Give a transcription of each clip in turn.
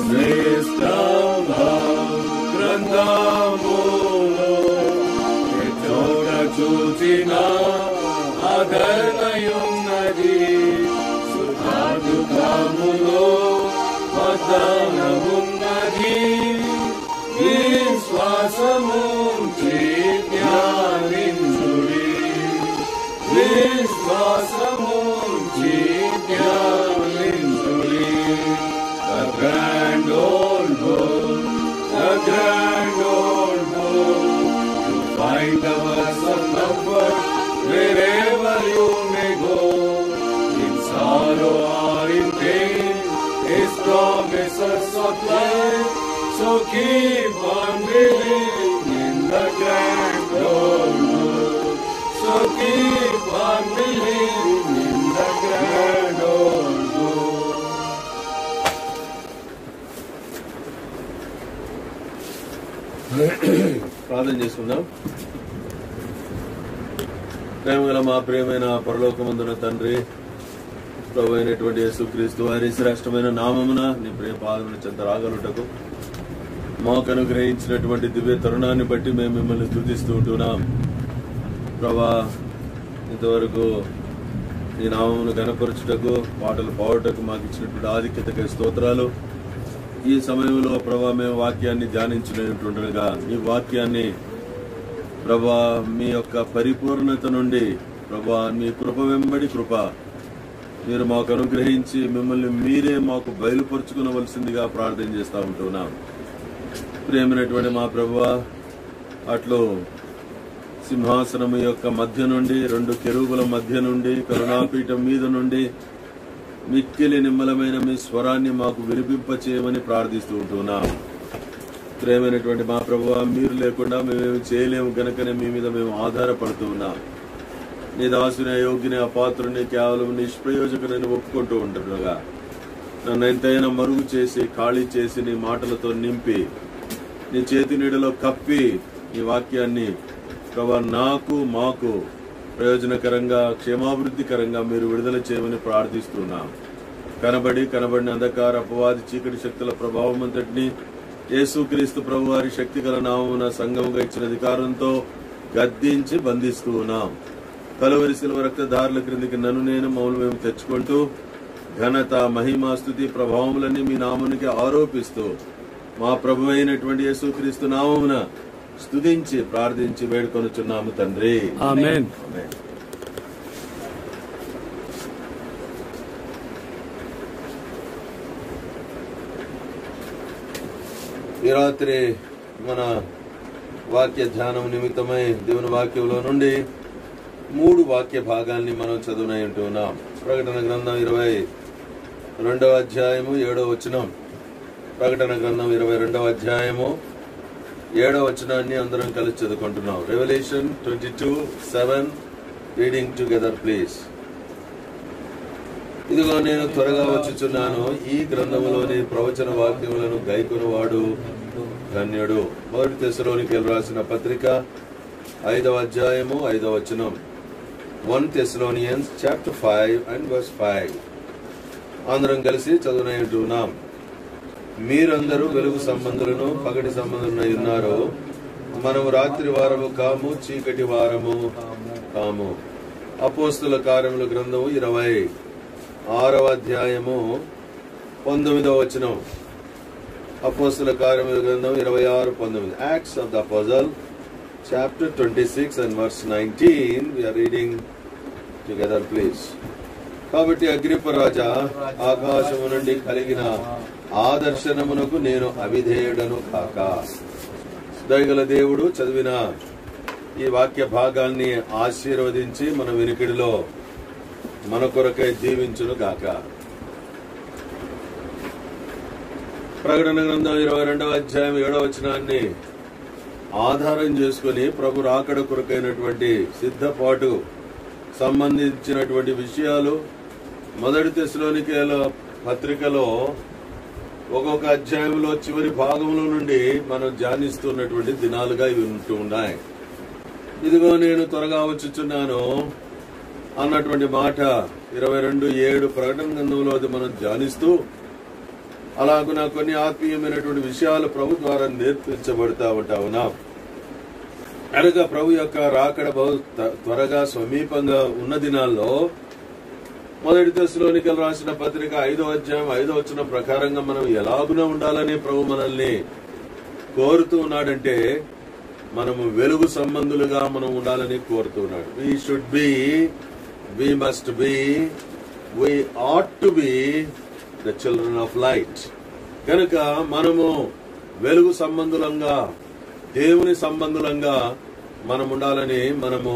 శ్రేష్టమ గ్రంథములో చోట చూచిన ఆదరణయున్నది సుఖాదుఖములో వదనమున్నది విశ్వాసము ధ్యానించుడి విశ్వాసము ధ్యానించుడి The grand old book, the grand old book, to find the words of comfort wherever you may go. In sorrow or in pain, His promises of life. So keep on believing in the grand old book. So keep on believing in the grand old book. ప్రార్థన చేసుకుందాం ప్రేమగల మా ప్రియమైన పరలోకమందున తండ్రి ప్రభు అయినటువంటి యేసుక్రీస్తు వారి శ్రేష్టమైన నామమున నీ ప్రియ పాదముల చెంత రాగలుటకు మాకు అనుగ్రహించినటువంటి దివ్య తరుణాన్ని బట్టి మేము మిమ్మల్ని స్థుతిస్తూ ఉంటున్నాం ప్రభా ఇంతవరకు ఈ నామమును గనపరచుటకు పాటలు పాడుటకు మాకు ఇచ్చినటువంటి ఆధిక్యతకి స్తోత్రాలు ఈ సమయంలో ప్రభా మేము వాక్యాన్ని ధ్యానించినట్టుండగా ఈ వాక్యాన్ని ప్రభా మీ యొక్క పరిపూర్ణత నుండి ప్రభా మీ కృప వెంబడి కృప మీరు మాకు అనుగ్రహించి మిమ్మల్ని మీరే మాకు బయలుపరుచుకునవలసిందిగా ప్రార్థన చేస్తూ ఉంటున్నాం ప్రేమైనటువంటి మా ప్రభా అట్లు సింహాసనము యొక్క మధ్య నుండి రెండు కెరువుల మధ్య నుండి కరుణాపీఠం మీద నుండి మిక్కిలి నిమ్మలమైన మీ స్వరాన్ని మాకు వినిపింప చేయమని ప్రార్థిస్తూ ఉంటున్నాం ప్రేమైనటువంటి మా ప్రభు మీరు లేకుండా మేమేమి చేయలేము గనుకనే మీ మీద మేము ఆధారపడుతూ ఉన్నాం నీ దాసుని అయోగ్యని అపాత్రుని కేవలం నిష్ప్రయోజకుని ఒప్పుకుంటూ ఉంటుండగా నన్ను ఎంతైనా మరుగు చేసి ఖాళీ చేసి నీ మాటలతో నింపి నీ చేతి నీడలో కప్పి ఈ వాక్యాన్ని ప్రభా నాకు మాకు ప్రయోజనకరంగా క్షేమాభివృద్ధికరంగా మీరు విడుదల చేయమని ప్రార్థిస్తున్నాం కనబడి కనబడిన అంధకార అపవాది చీకటి శక్తుల ప్రభావం అంతటిని యేసుక్రీస్తు ప్రభు వారి శక్తి గల నామమున సంఘముగా ఇచ్చిన అధికారంతో గద్దించి బంధిస్తూ ఉన్నాం కలువరి శిలువ రక్తదారుల క్రిందికి నన్ను నేను మౌలు మేము తెచ్చుకుంటూ ఘనత మహిమ స్తుతి ప్రభావములన్నీ మీ నామునికి ఆరోపిస్తూ మా ప్రభు అయినటువంటి యేసుక్రీస్తు నామమున స్తుతించి ప్రార్థించి వేడుకొనుచున్నాము తండ్రి ఆమేన్. ఆమేన్. ఈ రాత్రి మన వాక్య ధ్యానం నిమిత్తమై దేవుని వాక్యంలో నుండి మూడు వాక్య భాగాల్ని మనం చదువునై ఉంటున్నాం ప్రకటన గ్రంథం ఇరవై రెండవ అధ్యాయము ఏడవ వచనం ప్రకటన గ్రంథం ఇరవై రెండవ అధ్యాయము ఏడవ వచనాన్ని అందరం కలిసి చదువుకుంటున్నాం Revelation twenty two seven reading together please ఇదిగో నేను త్వరగా వచ్చుచున్నాను ఈ గ్రంథములోని ప్రవచన వాక్యములను గైకొనవాడు ధన్యుడు మొదటి తెశలోనికి రాసిన పత్రిక ఐదవ అధ్యాయము ఐదవ వచనం one Thessalonians chapter five and verse five అందరం కలిసి చదువునట్టున్నాం మీరందరూ వెలుగు సంబంధులను పగటి సంబంధులై ఉన్నారు మనము రాత్రి వారము కాము చీకటి వారము కాము అపోస్తుల కార్యముల గ్రంథము ఇరవై ఆరవ అధ్యాయము పంతొమ్మిదవ వచనం అపోస్తుల కార్యముల గ్రంథం ఇరవై ఆరు పంతొమ్మిది Acts of the apostle chapter twenty six and verse nineteen we are reading together please కాబట్టి అగ్రిప్ప రాజా ఆకాశము నుండి కలిగిన ఆ దర్శనమునకు నేను అవిధేయుడను కాక దయగల దేవుడు చదివిన ఈ వాక్య భాగాన్ని ఆశీర్వదించి మన వినికిడిలో మన కొరకై దీవించును గాక ప్రకటన గ్రంథం ఇరవై రెండవ అధ్యాయం ఏడవ వచనాన్ని ఆధారం చేసుకుని ప్రభు రాకడ కొరకైనటువంటి సిద్ధపాటు సంబంధించినటువంటి విషయాలు మొదటి దశలోనికి పత్రికలో ఒక్కొక్క అధ్యాయంలో చివరి భాగంలో నుండి మనం ధ్యానిస్తున్నటువంటి దినాలుగా ఇవి ఉంటూ ఉన్నాయి ఇదిగో నేను త్వరగా వచ్చుచున్నాను అన్నటువంటి మాట ఇరవై రెండు ఏడు ప్రకటన గ్రంథంలో అది మనం ధ్యానిస్తూ అలాగున కొన్ని ఆత్మీయమైనటువంటి విషయాలు ప్రభు ద్వారా నేర్పించబడతా ఉంటా ఉన్నాం అనగా ప్రభు యొక్క రాకడ బహు త- త్వరగా సమీపంగా ఉన్న దినాల్లో మొదటి దశలోనికలు రాసిన పత్రిక ఐదో అధ్యాయం ఐదో వచ్చిన ప్రకారంగా మనం ఎలాగున ఉండాలని ప్రభు మనల్ని కోరుతూ ఉన్నాడంటే మనము వెలుగు సంబంధులుగా మనం ఉండాలని కోరుతూ ఉన్నాడు we should be we must be we ought to be the children of light కనుక మనము వెలుగు సంబంధులంగా దేవుని సంబంధులంగా మనం ఉండాలని మనము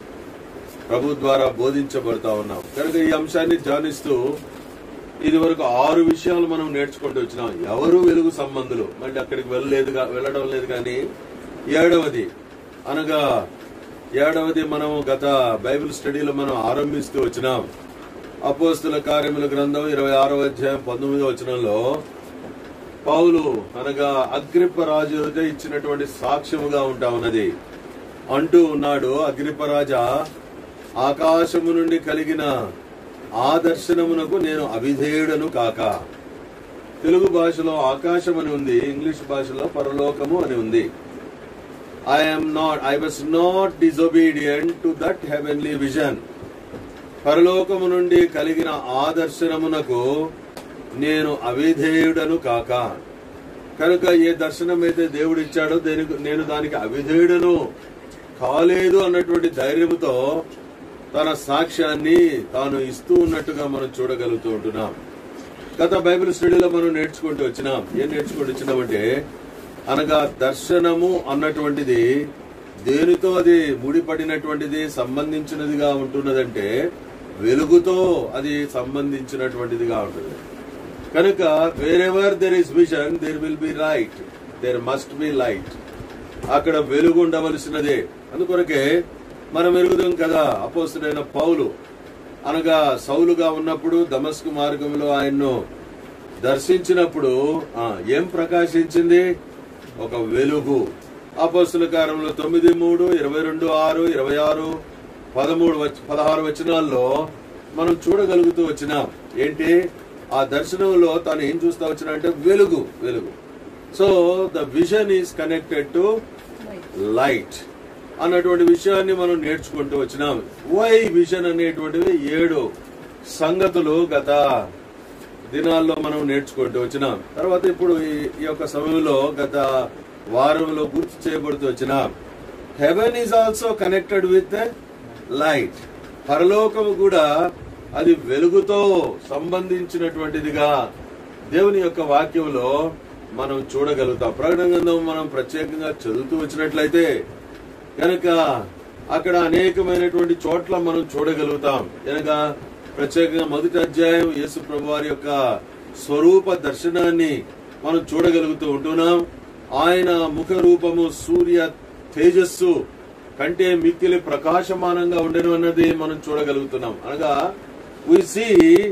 ప్రభు ద్వారా బోధించబడతా ఉన్నాం కనుక ఈ అంశాన్ని ధ్యానిస్తూ ఇది వరకు ఆరు విషయాలు మనం నేర్చుకుంటూ వచ్చినాం ఎవరు వెలుగు సంబంధులు మళ్ళీ అక్కడికి వెళ్ళలేదు గా- వెళ్ళడం లేదు కానీ ఏడవది అనగా ఏడవది మనం గత బైబిల్ స్టడీలో మనం ఆరంభిస్తూ వచ్చినాం అపోస్తుల కార్యముల గ్రంథం ఇరవై ఆరో అధ్యాయం పంతొమ్మిదో వచనంలో పౌలు అనగా అగ్రిప్ప రాజు ఎదుట ఇచ్చినటువంటి సాక్ష్యముగా ఉంటా ఉన్నది అంటూ ఉన్నాడు అగ్రిప్ప రాజా ఆకాశము నుండి కలిగిన ఆ దర్శనమునకు నేను అవిధేయుడను కాక తెలుగు భాషలో ఆకాశం అని ఉంది ఇంగ్లీష్ భాషలో పరలోకము అని ఉంది I'm not I was not disobedient to that heavenly vision పరలోకము నుండి కలిగిన ఆ దర్శనమునకు నేను అవిధేయుడను కాక కనుక ఏ దర్శనం అయితే దేవుడు ఇచ్చాడో దేనికి నేను దానికి అవిధేయుడను కాలేదు అన్నటువంటి ధైర్యంతో తన సాక్ష్యాన్ని తాను ఇస్తూ ఉన్నట్టుగా మనం చూడగలుగుతూ ఉంటున్నాం గత బైబిల్ స్టడీలో మనం నేర్చుకుంటూ వచ్చినాం ఏం నేర్చుకుంటూ వచ్చినామంటే అనగా దర్శనము అన్నటువంటిది దేనితో అది ముడిపడినటువంటిది సంబంధించినదిగా ఉంటున్నదంటే వెలుగుతో అది సంబంధించినటువంటిదిగా ఉంటుంది కనుక wherever there is vision there will be light there must be light అక్కడ వెలుగు ఉండవలసినదే అందుకొరకే మనం ఎరుగుదాం కదా అపోస్తుడైన పౌలు అనగా సౌలుగా ఉన్నప్పుడు దమస్కు మార్గంలో ఆయన్ను దర్శించినప్పుడు ఆ, ఏం ప్రకాశించింది ఒక వెలుగు అపోస్తుల కార్యంలో తొమ్మిది మూడు ఇరవై రెండు ఆరు ఇరవై ఆరు పదమూడు వచ- పదహారు వచనాల్లో మనం చూడగలుగుతూ వచ్చినాం ఏంటి ఆ దర్శనంలో తాను ఏం చూస్తా వచ్చినా అంటే వెలుగు వెలుగు so the vision is connected to light అన్నటువంటి విషయాన్ని మనం నేర్చుకుంటూ వచ్చినాం వై విజన్ అనేటువంటివి ఏడు సంగతులు గత దినాల్లో మనం నేర్చుకుంటూ వచ్చినాం తర్వాత ఇప్పుడు ఈ- ఈ యొక్క సమయంలో గత వారంలో గుర్తు చేయబడుతూ వచ్చినాం heaven is also connected with light పరలోకము కూడా అది వెలుగుతో సంబంధించినటువంటిదిగా దేవుని యొక్క వాక్యంలో మనం చూడగలుగుతాం ప్రకటన గ్రంథం మనం ప్రత్యేకంగా చదువుతూ వచ్చినట్లయితే కనుక అక్కడ అనేకమైనటువంటి చోట్ల మనం చూడగలుగుతాం కనుక ప్రత్యేకంగా మొదటి అధ్యాయం యేసు ప్రభు వారి యొక్క స్వరూప దర్శనాన్ని మనం చూడగలుగుతూ ఉంటున్నాం ఆయన ముఖ రూపము సూర్య తేజస్సు కంటే మిక్కిలి ప్రకాశమానంగా ఉండను అన్నది మనం చూడగలుగుతున్నాం అనగా వి సీ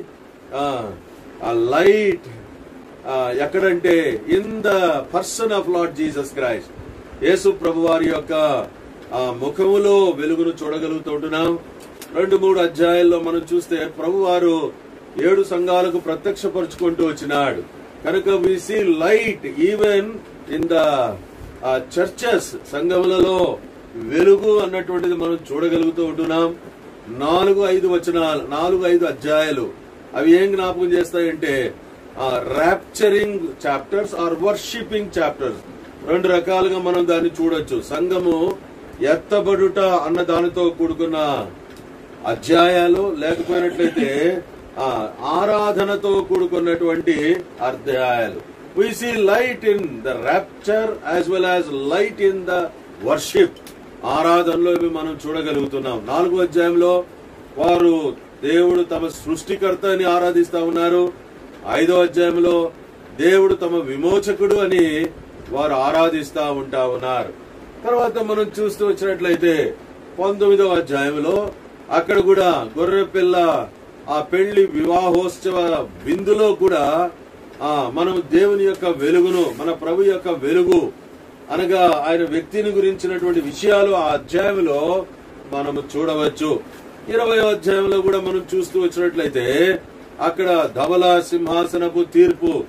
లైట్ ఎక్కడంటే in the person of Lord Jesus Christ యేసు ప్రభు వారి యొక్క ఆ ముఖములో వెలుగును చూడగలుగుతుంటున్నాం రెండు మూడు అధ్యాయాల్లో మనం చూస్తే ప్రభు వారు ఏడు సంఘాలకు ప్రత్యక్షపరుచుకుంటూ వచ్చినాడు కనుక we see light even in the churches సంఘములలో వెలుగు అన్నటువంటిది మనం చూడగలుగుతూ ఉంటున్నాం నాలుగు ఐదు వచనాలు నాలుగు ఐదు అధ్యాయాలు అవి ఏం జ్ఞాపకం చేస్తాయంటే rapturing chapters or worshipping chapters రెండు రకాలుగా మనం దాన్ని చూడొచ్చు సంఘము ఎత్తబడుట అన్న దానితో కూడుకున్న అధ్యాయాలు లేకపోయినట్లయితే ఆ, ఆరాధనతో కూడుకున్నటువంటి అధ్యాయాలు we see light in the rapture as well as light in the worship ఆరాధనలో ఇవి మనం చూడగలుగుతున్నాం నాలుగో అధ్యాయంలో వారు దేవుడు తమ సృష్టికర్త అని ఆరాధిస్తా ఉన్నారు ఐదో అధ్యాయంలో దేవుడు తమ విమోచకుడు అని వారు ఆరాధిస్తా ఉంటా ఉన్నారు తర్వాత మనం చూస్తూ వచ్చినట్లయితే పంతొమ్మిదవ అధ్యాయంలో అక్కడ కూడా గొర్రె పిల్ల ఆ పెళ్లి వివాహోత్సవ విందులో కూడా ఆ మనం దేవుని యొక్క వెలుగును మన ప్రభు యొక్క వెలుగు అనగా ఆయన వ్యక్తిని గురించినటువంటి విషయాలు ఆ అధ్యాయంలో మనము చూడవచ్చు ఇరవై అధ్యాయంలో కూడా మనం చూస్తూ వచ్చినట్లయితే అక్కడ ధవల సింహాసనపు తీర్పు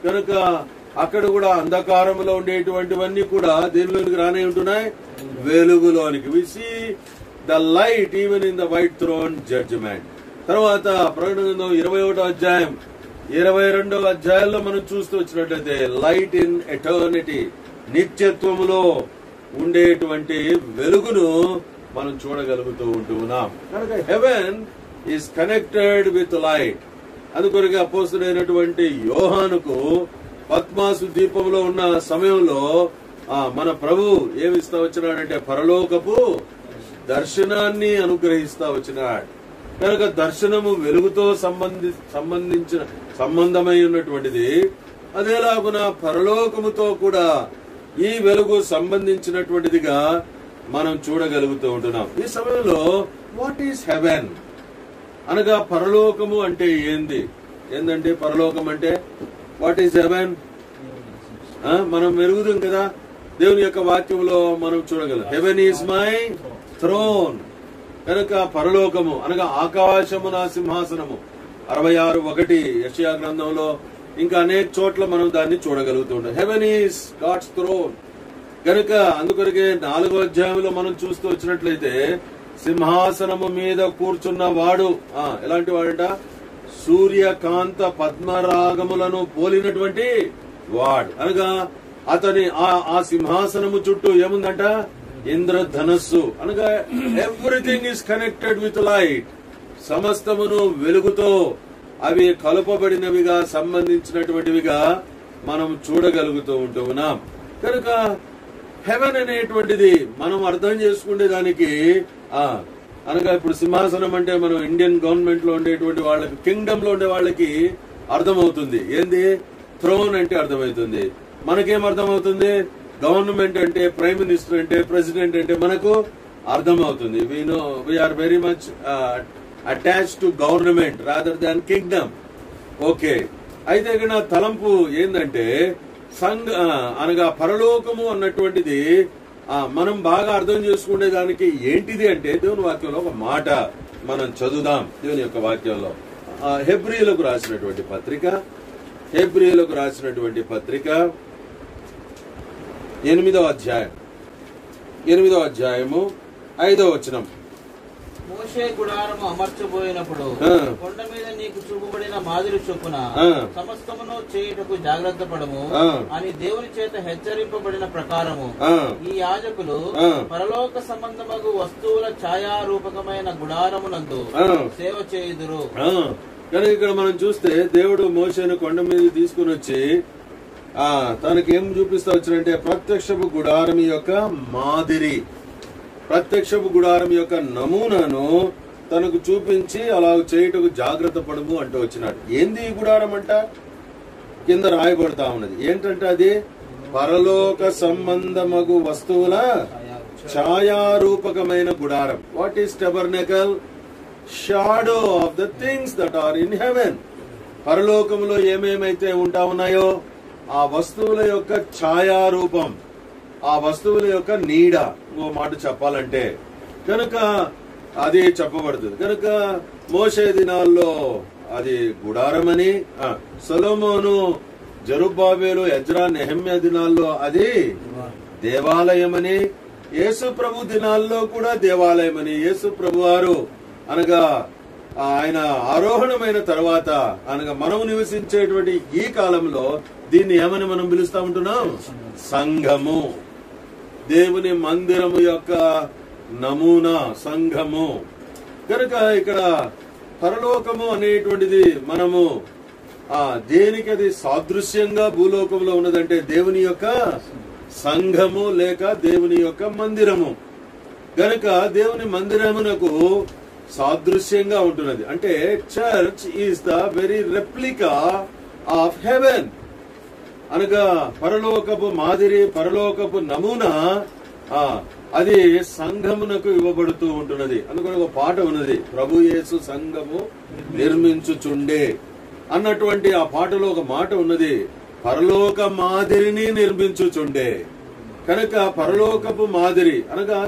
కనుక అక్కడ కూడా అంధకారంలో ఉండేటువంటివన్నీ కూడా దేనిలోనికి రానే ఉంటున్నాయి వెలుగులోనికి we see the light even in the white throne judgment తర్వాత ప్రకటన గ్రంథం ఇరవై ఒకటో అధ్యాయం ఇరవై రెండవ అధ్యాయంలో మనం చూస్తూ వచ్చినట్లయితే లైట్ ఇన్ ఎటర్నిటీ నిత్యత్వములో ఉండేటువంటి వెలుగును మనం చూడగలుగుతూ ఉంటూ ఉన్నాం కనుక heaven is connected with light అందుకొరగా అపోస్తుడైనటువంటి యోహానుకు పద్మాసు దీపంలో ఉన్న సమయంలో ఆ మన ప్రభు ఏమిస్తా వచ్చినాడంటే పరలోకపు దర్శనాన్ని అనుగ్రహిస్తా వచ్చినాడు కనుక దర్శనము వెలుగుతో సంబంధి సంబంధించిన సంబంధమై ఉన్నటువంటిది అదేలాగున పరలోకముతో కూడా ఈ వెలుగు సంబంధించినటువంటిదిగా మనం చూడగలుగుతూ ఉంటున్నాం ఈ సమయంలో వాట్ ఈస్ హెవెన్ అనగా పరలోకము అంటే ఏంది ఏందంటే పరలోకం అంటే వాట్ ఈస్ హెవెన్ మనం మెరుగుదాం కదా దేవుని యొక్క వాక్యంలో మనం చూడగలం హెవెన్ ఈజ్ మై థ్రోన్ కనుక పరలోకము అనగా ఆకాశము నా సింహాసనము అరవై ఆరు ఒకటి యషయా గ్రంథంలో ఇంకా అనేక చోట్ల మనం దాన్ని చూడగలుగుతుంటాం హెవెన్ ఈస్ గాడ్స్ థ్రోన్ కనుక అందుకొరకే నాలుగో అధ్యాయంలో మనం చూస్తూ వచ్చినట్లయితే సింహాసనము మీద కూర్చున్న వాడు ఆ, ఎలాంటి వాడంట సూర్యకాంత పద్మరాగములను పోలినటువంటి వాడు అనగా అతని ఆ ఆ సింహాసనము చుట్టూ ఏముందంట ఇంద్రధనస్సు అనగా everything is connected with light సమస్తమును వెలుగుతో అవి కలుపబడినవిగా సంబంధించినటువంటివిగా మనం చూడగలుగుతూ ఉంటూ ఉన్నాం కనుక హెవెన్ అనేటువంటిది మనం అర్థం చేసుకునే దానికి ఆ అనగా ఇప్పుడు సింహాసనం అంటే మనం ఇండియన్ గవర్నమెంట్ లో ఉండేటువంటి వాళ్ళకి కింగ్డమ్ లో ఉండే వాళ్ళకి అర్థమవుతుంది ఏంది థ్రోన్ అంటే అర్థమవుతుంది మనకేం అర్థమవుతుంది గవర్నమెంట్ అంటే ప్రైమ్ మినిస్టర్ అంటే ప్రెసిడెంట్ అంటే మనకు అర్థమవుతుంది we know we are very much attach to government rather than kingdom okay అయితే ఇక్కడ నా తలంపు ఏంటంటే సంఘ ఆ, అనగా పరలోకము అన్నటువంటిది ఆ, మనం బాగా అర్థం చేసుకునే దానికి ఏంటిది అంటే దేవుని వాక్యంలో ఒక మాట మనం చదువుదాం దేవుని యొక్క వాక్యంలో ఆ, హెబ్రీలకు రాసినటువంటి పత్రిక హెబ్రీలకు రాసినటువంటి పత్రిక ఎనిమిదవ అధ్యాయం ఎనిమిదవ అధ్యాయము ఐదవ వచనం మోషే గుడారము అమర్చబోయినప్పుడు ఆ. కొండ మీద నీకు చూపబడిన మాదిరి చొప్పున ఆ. సమస్తమును చేయుటకు జాగ్రత్త పడము ఆ. అని దేవుని చేత హెచ్చరింపబడిన ప్రకారము ఆ, ఈ యాజకులు ఆ. పరలోక సంబంధమగు వస్తువుల ఛాయారూపకమైన గుడారమునందు ఆ. సేవ చేయుదురు ఆ, కనుక ఇక్కడ మనం చూస్తే దేవుడు మోషేను కొండ మీద తీసుకుని వచ్చి ఆ తనకి ఏం చూపిస్తా వచ్చినంటే ప్రత్యక్షపు గుడారం యొక్క మాదిరి ప్రత్యక్షపు గుడారం యొక్క నమూనాను తనకు చూపించి అలా చేయుటకు జాగ్రత్త పడము అంటూ వచ్చినాడు ఏంది ఈ గుడారం అంట కింద రాయబడతా ఉన్నది ఏంటంటే అది పరలోక సంబంధమగు వస్తువుల ఛాయారూపకమైన గుడారం what is tabernacle shadow of the things that are in heaven పరలోకములో ఏమేమైతే ఉంటా ఉన్నాయో ఆ వస్తువుల యొక్క ఛాయారూపం ఆ వస్తువుల యొక్క నీడ ఇంకో మాట చెప్పాలంటే కనుక అది చెప్పబడుతుంది కనుక మోసే దినాల్లో అది గుడారమని ఆ, సొలొమోను జరుబాబేలు ఎజ్రా నెహమ్య దినాల్లో అది దేవాలయమని యేసు ప్రభు దినాల్లో కూడా దేవాలయమని యేసు ప్రభు వారు అనగా ఆయన ఆరోహణమైన తర్వాత అనగా మనం నివసించేటువంటి ఈ కాలంలో దీన్ని ఏమని మనం పిలుస్తా ఉంటున్నాం సంఘము దేవుని మందిరము యొక్క నమూనా సంఘము కనుక ఇక్కడ పరలోకము అనేటువంటిది మనము ఆ దేనికి అది సాదృశ్యంగా భూలోకంలో ఉన్నదంటే దేవుని యొక్క సంఘము లేక దేవుని యొక్క మందిరము గనుక దేవుని మందిరమునకు సాదృశ్యంగా ఉంటున్నది అంటే church is the very replica of heaven అనగా పరలోకపు మాదిరి పరలోకపు నమూనా ఆ అది సంఘమునకు ఇవ్వబడుతూ ఉంటున్నది అందుకని ఒక పాట ఉన్నది ప్రభు యేసు సంఘము నిర్మించుచుండే అన్నటువంటి ఆ పాటలో ఒక మాట ఉన్నది పరలోక మాదిరిని నిర్మించుచుండే కనుక పరలోకపు మాదిరి అనగా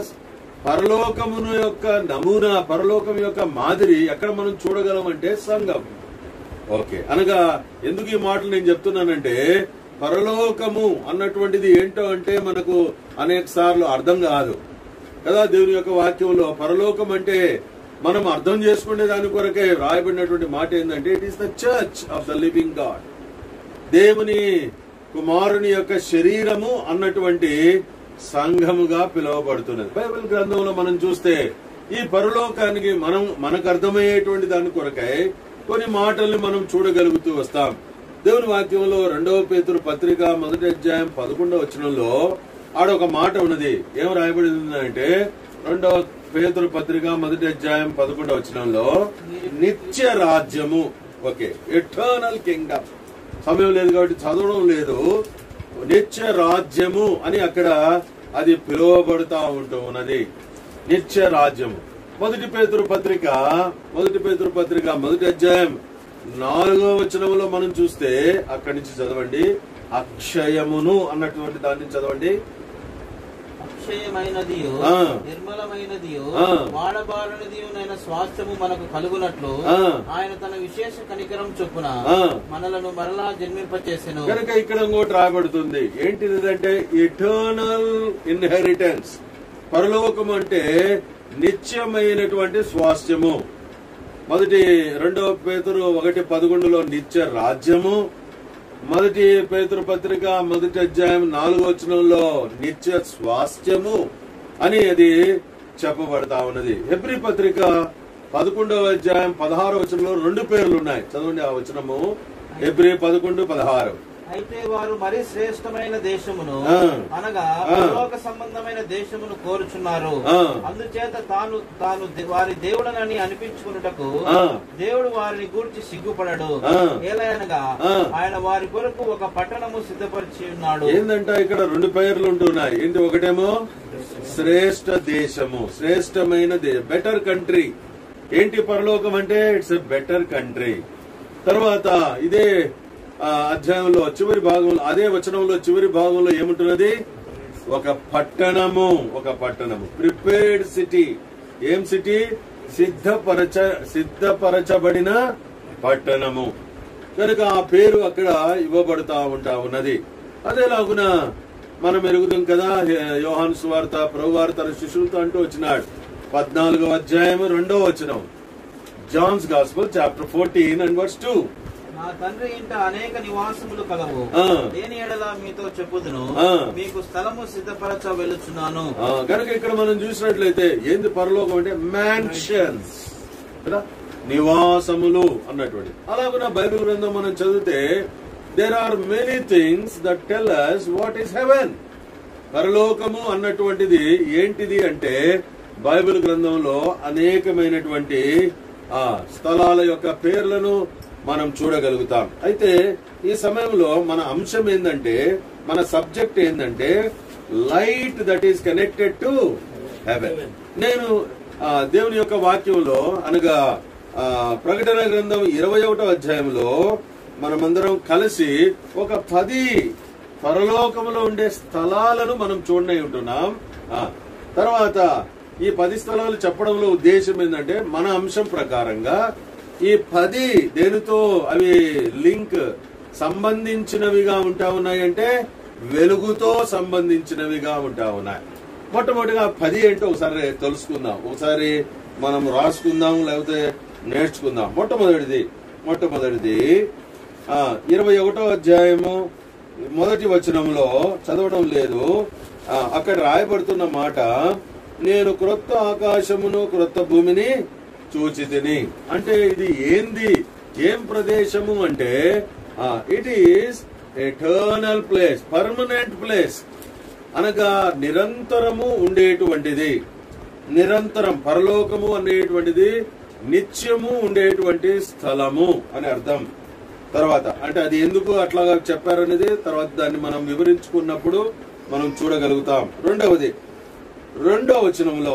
పరలోకమును యొక్క నమూనా పరలోకం యొక్క మాదిరి ఎక్కడ మనం చూడగలం అంటే సంఘం ఓకే అనగా ఎందుకు ఈ మాటలు నేను చెప్తున్నానంటే పరలోకము అన్నటువంటిది ఏంటో అంటే మనకు అనేక సార్లు అర్థం కాదు కదా దేవుని యొక్క వాక్యంలో పరలోకం అంటే మనం అర్థం చేసుకునే దాని కొరకే రాయబడినటువంటి మాట ఏంటంటే it is the church of the living God దేవుని కుమారుని యొక్క శరీరము అన్నటువంటి సంఘముగా పిలువబడుతున్నది బైబిల్ గ్రంథంలో మనం చూస్తే ఈ పరలోకానికి మనం మనకు అర్థమయ్యేటువంటి దాని కొరకై కొన్ని మాటల్ని మనం చూడగలుగుతూ వస్తాం దేవుని వాక్యంలో రెండవ పేతురు పత్రిక మొదటి అధ్యాయం పదకొండవ వచనంలో ఆడ ఒక మాట ఉన్నది ఏం రాయబడి అంటే రెండవ పేతురు పత్రిక మొదటి అధ్యాయం పదకొండవ వచనంలో నిత్య రాజ్యము ఓకే ఎటర్నల్ కింగ్డమ్ సమయం లేదు కాబట్టి చదవడం లేదు నిత్య రాజ్యము అని అక్కడ అది పిలువబడుతా ఉంటూ ఉన్నది నిత్య రాజ్యము మొదటి పేతురు పత్రిక మొదటి పేతురు పత్రిక మొదటి అధ్యాయం నాలుగో వచనంలో మనం చూస్తే అక్కడి నుంచి చదవండి అక్షయమును అన్నటువంటి దాన్ని చదవండి అక్షయమైనదియు ఆ. నిర్మలమైనదియు ఆ. వాడబారనిదియునైన స్వాస్థ్యము మనకు కలుగునట్లు ఆ. ఆయన తన విశేష కనికరం చొప్పున ఆ. మనలను మరలా జన్మింపచేసెను కనుక ఇక్కడ ఇంకోటి రాబడుతుంది ఏంటిది అంటే ఇటర్నల్ ఇన్హెరిటెన్స్ పరలోకం అంటే నిత్యమైనటువంటి స్వాస్థ్యము మొదటి రెండవ పేతురు ఒకటి పదకొండులో నిత్య రాజ్యము మొదటి పేతురు పత్రిక మొదటి అధ్యాయం నాలుగో వచనంలో నిత్య స్వాస్థ్యము అని అది చెప్పబడతా ఉన్నది హెబ్రి పత్రిక పదకొండవ అధ్యాయం పదహారు వచనంలో రెండు పేర్లు ఉన్నాయి చదవండి ఆ వచనము హెబ్రి పదకొండు పదహారు అయితే వారు మరి శ్రేష్టమైన దేశమును ఆ. అనగా ఆ. పరలోక సంబంధమైన దేశమును కోరుచున్నారు ఆ. అందుచేత తాను తాను దే- వారి దేవుడనని అనిపించుకున్నటకు ఆ. దేవుడు వారిని గూర్చి సిగ్గుపడడు ఆ. ఏలయనగా ఆ. ఆయన వారి కొరకు ఒక పట్టణము సిద్ధపరిచి ఉన్నాడు ఏందంట ఇక్కడ రెండు పేర్లు ఉంటున్నాయి ఏంటి ఒకటేమో శ్రేష్ఠ దేశము శ్రేష్టమైన బెటర్ కంట్రీ ఏంటి పరలోకం అంటే ఇట్స్ ఎ బెటర్ కంట్రీ తర్వాత ఇదే ఆ, అధ్యాయంలో చివరి భాగంలో అదే వచనంలో చివరి భాగంలో ఏముంటున్నది ఒక పట్టణము ఒక పట్టణము ప్రిపేర్డ్ సిటీ ఏం సిటీ సిద్ధపరచ సిద్ధపరచబడిన పట్టణము కనుక ఆ పేరు అక్కడ ఇవ్వబడుతా ఉంటా ఉన్నది అదేలాగున మనం ఎరుగుతాం కదా యోహాన్ సువార్త ప్రభువారు తన శిష్యులతో అంటూ వచ్చినాడు పద్నాలుగో అధ్యాయం రెండో వచనం John's gospel chapter fourteen and verse two నా తండ్రి ఇంట అనేక నివాసములు కలవు ఆ. దేని ఎడల మీతో చెప్పుదును ఆ. మీకు స్థలము సిద్ధపరచ వెళ్ళుచున్నాను కనుక ఇక్కడ మనం చూసినట్లయితే ఏంది పరలోకం అంటే మ్యాన్షన్స్ కదా నివాసములు అన్నటువంటి అలాగున బైబిల్ గ్రంథం మనం చదివితే there are many things that tell us what is heaven పరలోకము అన్నటువంటిది ఏంటిది అంటే బైబిల్ గ్రంథంలో అనేకమైనటువంటి ఆ స్థలాల యొక్క పేర్లను మనం చూడగలుగుతాం అయితే ఈ సమయంలో మన అంశం ఏంటంటే మన సబ్జెక్ట్ ఏంటంటే light that is connected to heaven నేను ఆ, దేవుని యొక్క వాక్యంలో అనగా ఆ, ప్రకటన గ్రంథం ఇరవై ఒకటో అధ్యాయంలో మనమందరం కలిసి ఒక పది పరలోకములో ఉండే స్థలాలను మనం చూడనే ఉంటున్నాం ఆ, తర్వాత ఈ పది స్థలాలు చెప్పడంలో ఉద్దేశం ఏంటంటే మన అంశం ప్రకారంగా ఈ పది దేనితో అవి లింక్ సంబంధించినవిగా ఉంటా ఉన్నాయంటే వెలుగుతో సంబంధించినవిగా ఉంటా ఉన్నాయి మొట్టమొదటిగా పది ఏంటో ఒకసారి తెలుసుకుందాం ఒకసారి మనం రాసుకుందాం లేకపోతే నేర్చుకుందాం మొట్టమొదటిది మొట్టమొదటిది ఆ, ఇరవై ఒకటో అధ్యాయము మొదటి వచనంలో చదవడం లేదు ఆ, అక్కడ రాయబడుతున్న మాట నేను క్రొత్త ఆకాశమును క్రొత్త భూమిని చూచి తిని అంటే ఇది ఏంది ఏం ప్రదేశము అంటే it is eternal place permanent place అనగా నిరంతరము ఉండేటువంటిది నిరంతరం పరలోకము అనేటువంటిది నిత్యము ఉండేటువంటి స్థలము అని అర్థం తర్వాత అంటే అది ఎందుకు అట్లాగా చెప్పారనేది తర్వాత దాన్ని మనం వివరించుకున్నప్పుడు మనం చూడగలుగుతాం రెండవది రెండో వచనంలో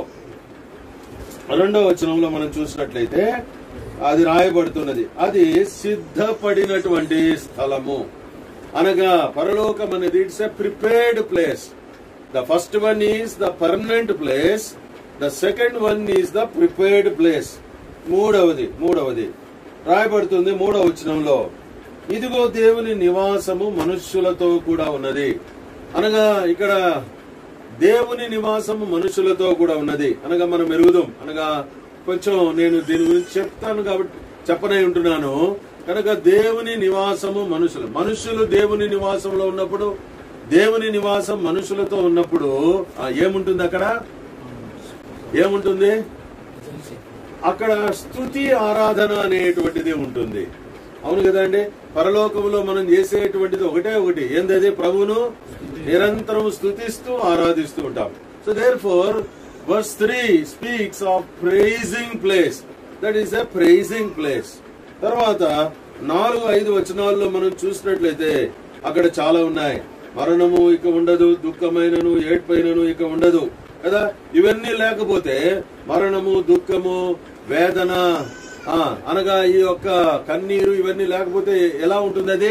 రెండో వచనంలో మనం చూసినట్లయితే అది రాయబడుతున్నది అది సిద్ధపడినటువంటి స్థలము అనగా పరలోకం అనేది it's a prepared place the first one is the permanent place the second one is the prepared place మూడవది మూడవది రాయబడుతుంది మూడో వచనంలో ఇదిగో దేవుని నివాసము మనుష్యులతో కూడా ఉన్నది అనగా ఇక్కడ దేవుని నివాసము మనుషులతో కూడా ఉన్నది అనగా మనం ఎరుగుదాం అనగా కొంచెం నేను దీని గురించి చెప్తాను కాబట్టి చెప్పనై ఉంటున్నాను కనుక దేవుని నివాసము మనుషులు మనుషులు దేవుని నివాసంలో ఉన్నప్పుడు దేవుని నివాసం మనుషులతో ఉన్నప్పుడు ఆ, ఏముంటుంది అక్కడ ఏముంటుంది అక్కడ స్తుతి ఆరాధన అనేటువంటిది ఉంటుంది అవును కదండి పరలోకములో మనం చేసేటువంటిది ఒకటే ఒకటి ఏందది ప్రభువును నిరంతరం స్తుతిస్తూ ఆరాధిస్తూ ఉంటాం so therefore verse three speaks of praising place that is a praising place తర్వాత నాలుగు ఐదు వచనాల్లో మనం చూసినట్లయితే అక్కడ చాలా ఉన్నాయి మరణము ఇక ఉండదు దుఃఖమైనను ఏడ్పైనను ఇక ఉండదు కదా ఇవన్నీ లేకపోతే మరణము దుఃఖము వేదన ఆ, అనగా ఈ యొక్క కన్నీరు ఇవన్నీ లేకపోతే ఎలా ఉంటుంది అది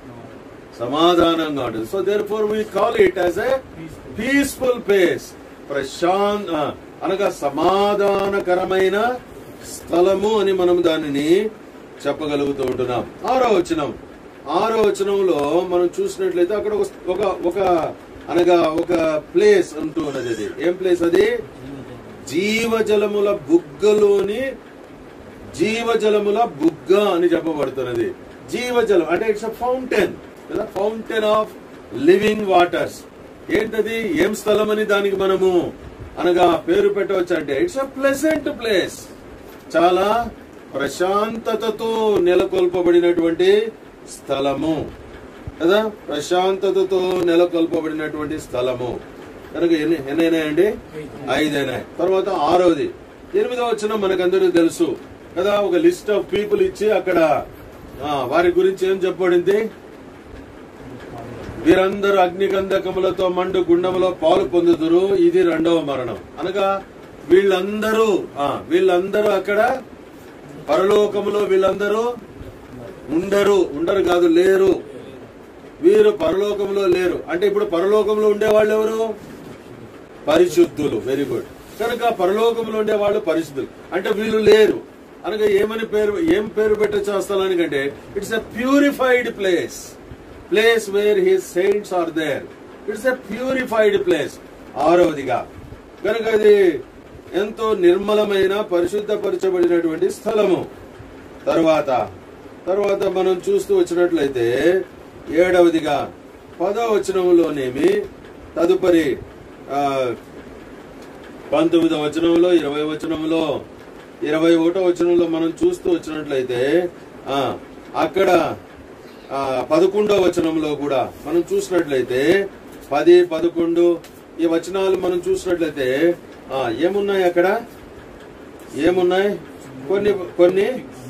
సమాధానంగా ఉంటుంది so therefore we call it as a peaceful place ప్రశాంత్ ఆ, అనగా సమాధానకరమైన స్థలము అని మనం దానిని చెప్పగలుగుతూ ఉంటున్నాం ఆరో వచనం ఆరో వచనంలో మనం చూసినట్లయితే అక్కడ ఒక- ఒక ఒక అనగా ఒక ప్లేస్ అంటూ ఉన్నది అది ఏం ప్లేస్ అది జీవజలముల బుగ్గలోని జీవజలముల బుగ్గ అని చెప్పబడుతున్నది జీవజలం అంటే ఇట్స్ అ ఫౌంటైన్ కదా ఫౌంటైన్ ఆఫ్ లివింగ్ వాటర్స్ ఏంటది ఏం స్థలం అని దానికి మనము అనగా పేరు పెట్టవచ్చు అంటే ఇట్స్ అ ప్లెజెంట్ ప్లేస్ చాలా ప్రశాంతతతో నెలకొల్పబడినటువంటి స్థలము కదా ప్రశాంతతతో నెలకొల్పబడినటువంటి స్థలము కనుక ఎన్ని ఎన్నైనాయండి ఐదైనాయి తర్వాత ఆరోది ఎనిమిదో వచ్చిన మనకందరికీ తెలుసు కదా ఒక లిస్ట్ ఆఫ్ పీపుల్ ఇచ్చి అక్కడ ఆ, వారి గురించి ఏం చెప్పబడింది వీరందరూ అగ్నిగంధకములతో మండు గుండములో పాలు పొందుదురు ఇది రెండవ మరణం అనగా వీళ్ళందరూ ఆ, వీళ్ళందరూ అక్కడ పరలోకములో వీళ్ళందరూ ఉండరు ఉండరు కాదు లేరు వీరు పరలోకంలో లేరు అంటే ఇప్పుడు పరలోకంలో ఉండేవాళ్ళు ఎవరు పరిశుద్ధులు వెరీ గుడ్ కనుక పరలోకంలో ఉండేవాళ్ళు పరిశుద్ధులు అంటే వీళ్ళు లేరు అనగా ఏమని పేరు ఏం పేరు పెట్టచ్చు ఆ స్థలానికి అంటే it's a purified place place where his saints are there it's a purified place ఆరవదిగా కనుక అది ఎంతో నిర్మలమైన పరిశుద్ధపరచబడినటువంటి స్థలము తర్వాత తర్వాత మనం చూస్తూ వచ్చినట్లయితే ఏడవదిగా పదో వచనంలోనేమి తదుపరి ఆ, పంతొమ్మిదో వచనంలో ఇరవై వచనంలో ఇరవై ఒకటో వచనంలో మనం చూస్తూ వచ్చినట్లయితే ఆ అక్కడ ఆ పదకొండో వచనంలో కూడా మనం చూసినట్లయితే పది పదకొండు ఈ వచనాలు మనం చూసినట్లయితే ఆ ఏమున్నాయి అక్కడ ఏమున్నాయి కొన్ని కొన్ని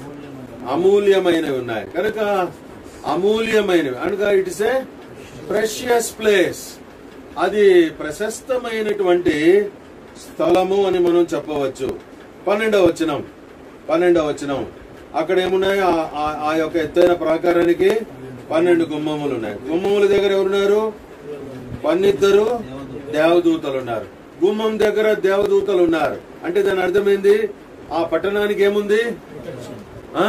అమూల్యమైనవి ఉన్నాయి కనుక అమూల్యమైనవి అనగా it is a precious place అది ప్రశస్తమైనటువంటి స్థలము అని మనం చెప్పవచ్చు పన్నెండవ వచనం పన్నెండవ వచనం అక్కడ ఏమున్నాయి ఆ- ఆ- ఆ యొక్క ఎత్తైన ప్రాకారానికి పన్నెండు గుమ్మములు ఉన్నాయి గుమ్మముల దగ్గర ఎవరున్నారు పన్నిద్దరు దేవదూతలు ఉన్నారు గుమ్మం దగ్గర దేవదూతలు ఉన్నారు అంటే దాని అర్థమైంది ఆ పట్టణానికి ఏముంది ఆ?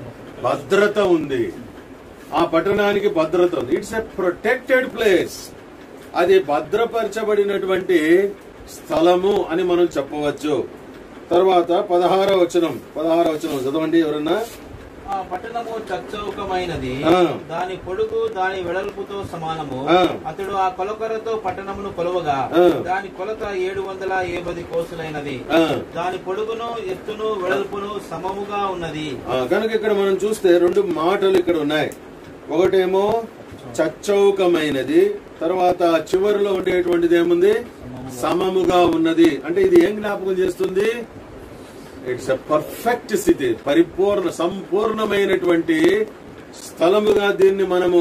భద్రత ఉంది ఆ పట్టణానికి భద్రత ఉంది ఇట్స్ ఎ ప్రొటెక్టెడ్ ప్లేస్ అది భద్రపరచబడినటువంటి స్థలము అని మనం చెప్పవచ్చు తర్వాత పదహార వచనం పదహార వచనం చదవండి ఎవరన్నా ఆ పట్టణము చచ్చౌకమైనది ఆ. దాని పొడుగు దాని వెడల్పుతో సమానము ఆ. అతడు ఆ కొలకరతో పట్టణమును కొలవగా ఆ. దాని కొలత ఏడు వందల ఏబది కోసులైనది ఆ. దాని పొడుగును ఎత్తును వెడల్పును సమముగా ఉన్నది ఆ, కనుక ఇక్కడ మనం చూస్తే రెండు మాటలు ఇక్కడ ఉన్నాయి ఒకటేమో చచ్చౌకమైనది తర్వాత చివరిలో ఉండేటువంటిది ఏముంది సమముగా ఉన్నది అంటే ఇది ఏం జ్ఞాపకం చేస్తుంది ఇట్స్ ఎ పర్ఫెక్ట్ స్థితి పరిపూర్ణ సంపూర్ణమైనటువంటి స్థలముగా దీన్ని మనము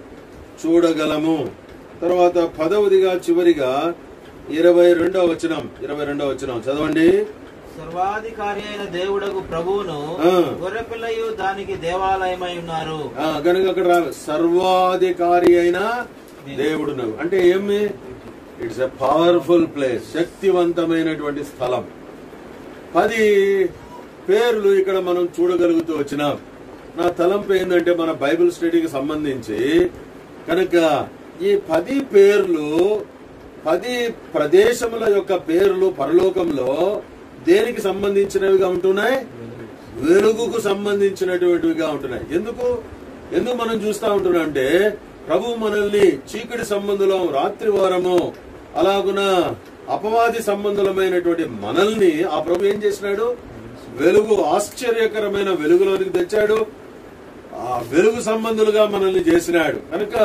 చూడగలము తర్వాత పదవదిగా చివరిగా ఇరవై రెండవ వచనం ఇరవై రెండవ వచనం చదవండి సర్వాధికారి అయిన దేవుడకు ప్రభువును ఆ. గొర్రెపిల్లయు దానికి దేవాలయమై ఉన్నారు ఆ, కనుక అక్కడ రా సర్వాధికారి అయిన దేవుడు నువ్వు అంటే ఏమి ఇట్స్ ఎ పవర్ఫుల్ ప్లేస్ శక్తివంతమైనటువంటి స్థలం పది పేర్లు ఇక్కడ మనం చూడగలుగుతూ వచ్చినాం నా తలంపు ఏంటంటే మన బైబిల్ స్టడీకి సంబంధించి కనుక ఈ పది పేర్లు పది ప్రదేశముల యొక్క పేర్లు పరలోకంలో దేనికి సంబంధించినవిగా ఉంటున్నాయి వెలుగుకు సంబంధించినటువంటివిగా ఉంటున్నాయి ఎందుకు ఎందుకు మనం చూస్తా ఉంటున్నాం అంటే ప్రభు మనల్ని చీకటి సంబంధులం రాత్రి వారము అలాగున అపవాది సంబంధులమైనటువంటి మనల్ని ఆ ప్రభు ఏం చేసినాడు వెలుగు ఆశ్చర్యకరమైన వెలుగులోనికి తెచ్చాడు ఆ వెలుగు సంబంధులుగా మనల్ని చేసినాడు కనుక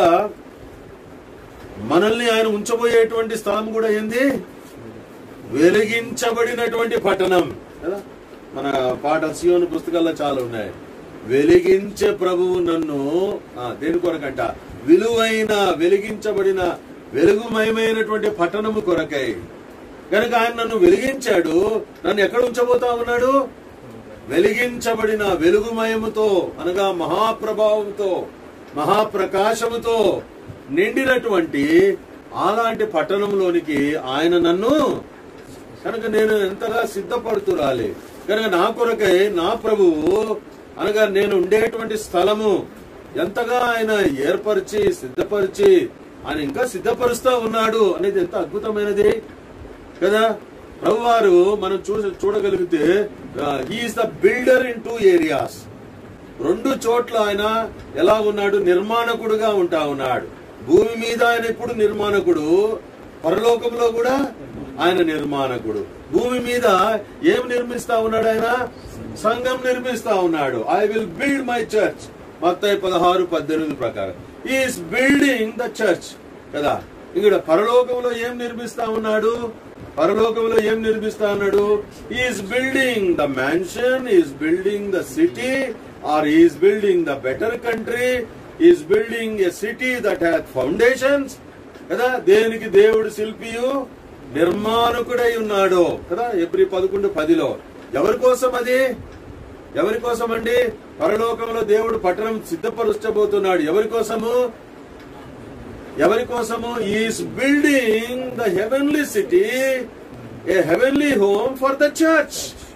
మనల్ని ఆయన ఉంచబోయేటువంటి స్థలం కూడా ఏంది వెలిగించబడినటువంటి పట్టణం కదా మన పాట సియోను పుస్తకాల్లో చాలా ఉన్నాయి వెలిగించే ప్రభువు నన్ను ఆ, దేని కొరకంట విలువైన వెలిగించబడిన వెలుగుమయమైనటువంటి పట్టణము కొరకై కనుక ఆయన నన్ను వెలిగించాడు నన్ను ఎక్కడ ఉంచబోతా ఉన్నాడు వెలిగించబడిన వెలుగుమయముతో అనగా మహాప్రభావంతో మహాప్రకాశముతో నిండినటువంటి అలాంటి పట్టణంలోనికి ఆయన నన్ను కనుక నేను ఎంతగా సిద్ధపడుతురాలి కనుక నా కొరకై నా ప్రభువు అనగా నేను ఉండేటువంటి స్థలము ఎంతగా ఆయన ఏర్పరిచి సిద్ధపరిచి ఆయన ఇంకా సిద్ధపరుస్తా ఉన్నాడు అనేది ఎంత అద్భుతమైనది కదా ప్రభువారు మనం చూ చూడగలిగితే is the builder in two areas రెండు చోట్ల ఆయన ఎలా ఉన్నాడు నిర్మాణకుడుగా ఉంటా ఉన్నాడు భూమి మీద ఆయన ఇప్పుడు నిర్మాణకుడు పరలోకంలో కూడా ఆయన నిర్మాణకుడు భూమి మీద ఏం నిర్మిస్తా ఉన్నాడు ఆయన సంఘం నిర్మిస్తా ఉన్నాడు I will build my church మత్తయి పదహారు పద్దెనిమిది ప్రకారం ఈస్ బిల్డింగ్ ద చర్చ్ కదా ఇక్కడ పరలోకంలో ఏం నిర్మిస్తా ఉన్నాడు పరలోకంలో ఏం నిర్మిస్తా ఉన్నాడు is building the mansion is building the city or is building the better country is building a city that hath foundations కదా దేనికి దేవుడు శిల్పియు నిర్మాణకుడై ఉన్నాడు కదా ఎబ్రి పదకొండు పదిలో ఎవరి కోసం అది ఎవరి కోసం అండి పరలోకంలో దేవుడు పట్టణం సిద్ధపరచబోతున్నాడు ఎవరి కోసము ఎవరి కోసము is building the heavenly city a heavenly home for the church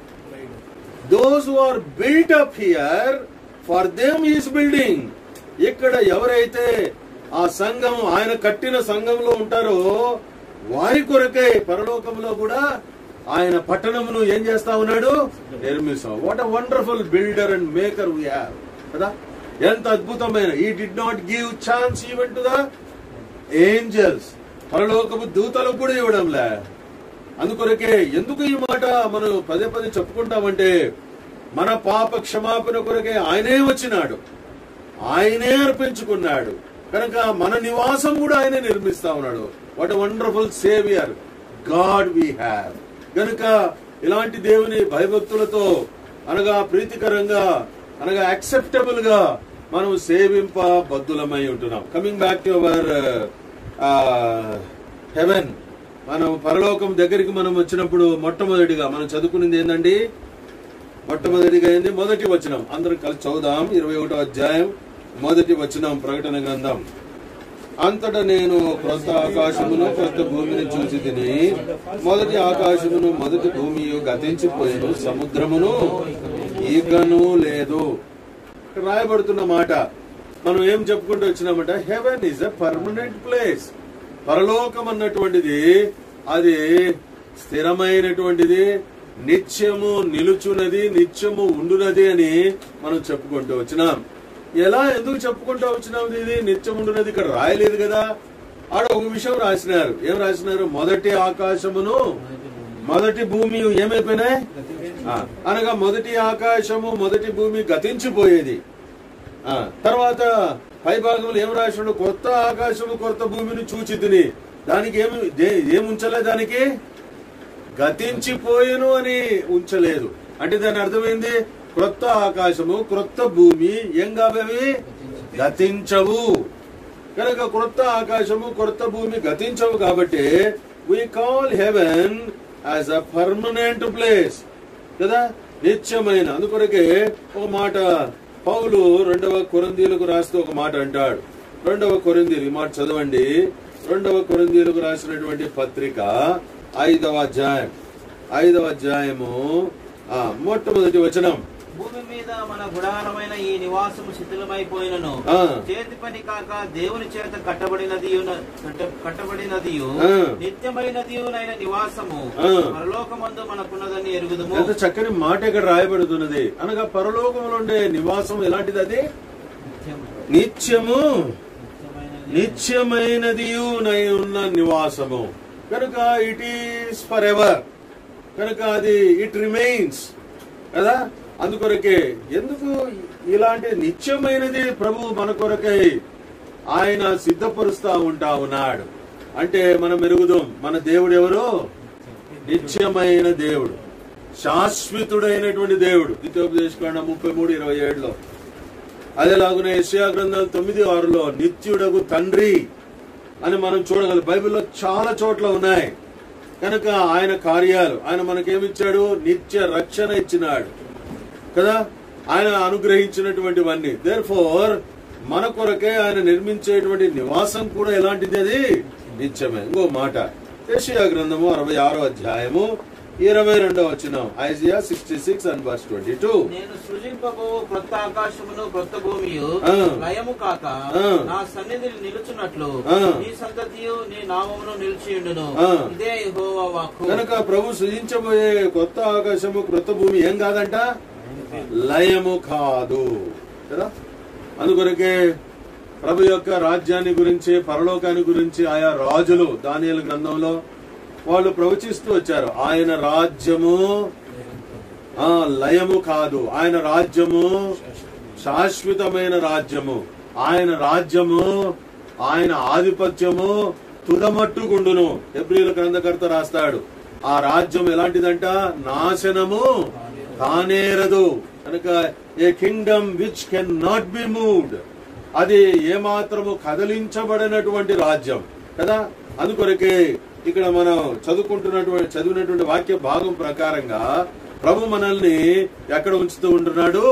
those who are built up here for them is building ఇక్కడ ఎవరైతే ఆ సంఘం ఆయన కట్టిన సంఘంలో ఉంటారో వారి కొరకై పరలోకంలో కూడా ఆయన పట్టణమును ఏం చేస్తా ఉన్నాడు నిర్మిస్తాం what a wonderful builder and maker we have కదా ఎంత అద్భుతమైన ఈ did not give chance even to the angels పరలోకపు దూతలకు కూడా ఇవ్వడంలే అందుకొరకే ఎందుకు ఈ మాట మనం పదే పదే చెప్పుకుంటామంటే మన పాప క్షమాపణ కొరకే ఆయనే వచ్చినాడు ఆయనే అర్పించుకున్నాడు కనుక మన నివాసం కూడా ఆయనే నిర్మిస్తా ఉన్నాడు what wonderful saviour God we have కనుక ఇలాంటి దేవుని భయభక్తులతో అనగా ప్రీతికరంగా అనగా యాక్సెప్టబుల్ గా మనం సేవింప బద్దులమై ఉంటున్నాం coming back to our heaven మనం పరలోకం దగ్గరికి మనం వచ్చినప్పుడు మొట్టమొదటిగా మనం చదువుకునేది ఏంటండి మొట్టమొదటిగా ఏంది మొదటి వచనం అందరం కలిసి చదువుదాం ఇరవై ఒకటో అధ్యాయం మొదటి వచనం ప్రకటన గ్రంథం అంతటా నేను క్రొత్త ఆకాశమును క్రొత్త భూమిని చూసి తిని మొదటి ఆకాశమును మొదటి భూమి గతించిపోయాను సముద్రమును ఈగను లేదు ఇక్కడ రాయబడుతున్న మాట మనం ఏం చెప్పుకుంటూ వచ్చినామంట heaven is a permanent place పరలోకం అన్నటువంటిది అది స్థిరమైనటువంటిది నిత్యము నిలుచున్నది నిత్యము ఉండునది అని మనం చెప్పుకుంటూ వచ్చినాం ఎలా ఎందుకు చెప్పుకుంటూ వచ్చినాం ఇది నిత్యం ఉండునది ఇక్కడ రాయలేదు కదా ఆడ ఒక విషయం రాసినారు ఏం రాసినారు మొదటి ఆకాశమును మొదటి భూమి ఏమైపోయినాయి ఆ, అనగా మొదటి ఆకాశము మొదటి భూమి గతించిపోయేది ఆ, తర్వాత పై భాగంలో ఏం రాసినాడు కొత్త ఆకాశము కొత్త భూమిని చూచి తిని దానికి ఏమి దే- ఏం ఉంచలే దానికి గతించిపోయేను అని ఉంచలేదు అంటే దాని అర్థమైంది క్రొత్త ఆకాశము క్రొత్త భూమి ఏం కాబేవి గతించవు కనుక క్రొత్త ఆకాశము క్రొత్త భూమి గతించవు కాబట్టి we call heaven as a permanent place కదా నిత్యమైన అందుకొరకే ఒక మాట పౌలు రెండవ కొరందీలకు రాస్తూ ఒక మాట అంటాడు రెండవ కొరిందీలు ఈ మాట చదవండి రెండవ కొరిందీలకు రాసినటువంటి పత్రిక ఐదవ అధ్యాయం ఐదవ అధ్యాయము ఆ మొట్టమొదటి వచనం భూమి మీద మన గుడారమైన ఈ నివాసము శిథిలమైపోయినను ఆ. చేతి పని కాక దేవుని చేత కట్టబడినది కట్టబడినది ఆ. నిత్యమైనది నివాసము ఆ. పరలోకమందు మనకున్నదని ఎరుగుదుము ఎంత చక్కని మాట ఇక్కడ రాయబడుతున్నది అనగా పరలోకంలో ఉండే నివాసం ఎలాంటిది అది నిత్యము నిత్యమైనది ఉన్న నివాసము కనుక ఇట్ ఈస్ ఫర్ ఎవర్ కనుక అది ఇట్ రిమైన్స్ కదా అందుకొరకే ఎందుకు ఇలాంటి నిత్యమైనది ప్రభు మన కొరకై ఆయన సిద్ధపరుస్తా ఉంటా ఉన్నాడు అంటే మనం ఎరుగుదాం మన దేవుడు ఎవరు నిత్యమైన దేవుడు శాశ్వతుడైనటువంటి దేవుడు ద్వితోపదేశకాండ ముప్పై మూడు ఇరవై ఏడులో అదేలాగునే యెషయా గ్రంథం తొమ్మిది ఆరులో నిత్యుడగు తండ్రి అని మనం చూడగలం బైబిల్లో చాలా చోట్ల ఉన్నాయి కనుక ఆయన కార్యాలు ఆయన మనకేమిచ్చాడు నిత్య రక్షణ ఇచ్చినాడు కదా ఆయన అనుగ్రహించినటువంటివన్నీ దేర్ ఫోర్ మన కొరకే ఆయన నిర్మించేటువంటి నివాసం కూడా ఎలాంటిది అది నిత్యమే ఇంకో మాట యెషయా గ్రంథము అరవై ఆరో అధ్యాయము ఇరవై రెండో వచ్చిన Isaiah sixty six and verse twenty two నేను సృజింపబో క్రొత్త ఆకాశమును క్రొత్త భూమియు ఆ. లయము కాక ఆ. నా సన్నిధి నిలుచున్నట్లు ఆ. నీ సంతతియు నీ నామమును నిలిచియుండును ఆ. ఇదే యెహోవా వాక్కు కనుక ప్రభు సృజించబోయే కొత్త ఆకాశము క్రొత్త భూమి ఏం కాదంట లయము కాదు కదా అందుకొరకే ప్రభు యొక్క రాజ్యాన్ని గురించి పరలోకాన్ని గురించి ఆయా రాజులు దానియలు గ్రంథంలో వాళ్ళు ప్రవచిస్తూ వచ్చారు ఆయన రాజ్యము ఆ లయము కాదు ఆయన రాజ్యము శాశ్వతమైన రాజ్యము ఆయన రాజ్యము ఆయన ఆధిపత్యము తుదమట్టుకుండును ఎబ్రిల్ గ్రంథకర్త రాస్తాడు ఆ రాజ్యం ఎలాంటిదంట నాశనము కానేరదు కనుక a kingdom which can not be moved అది ఏమాత్రము కదలించబడినటువంటి రాజ్యం కదా అందుకొరకే ఇక్కడ మనం చదువుకుంటున్నటువంటి చదివినటువంటి వాక్య భాగం ప్రకారంగా ప్రభు మనల్ని ఎక్కడ ఉంచుతూ ఉంటున్నాడు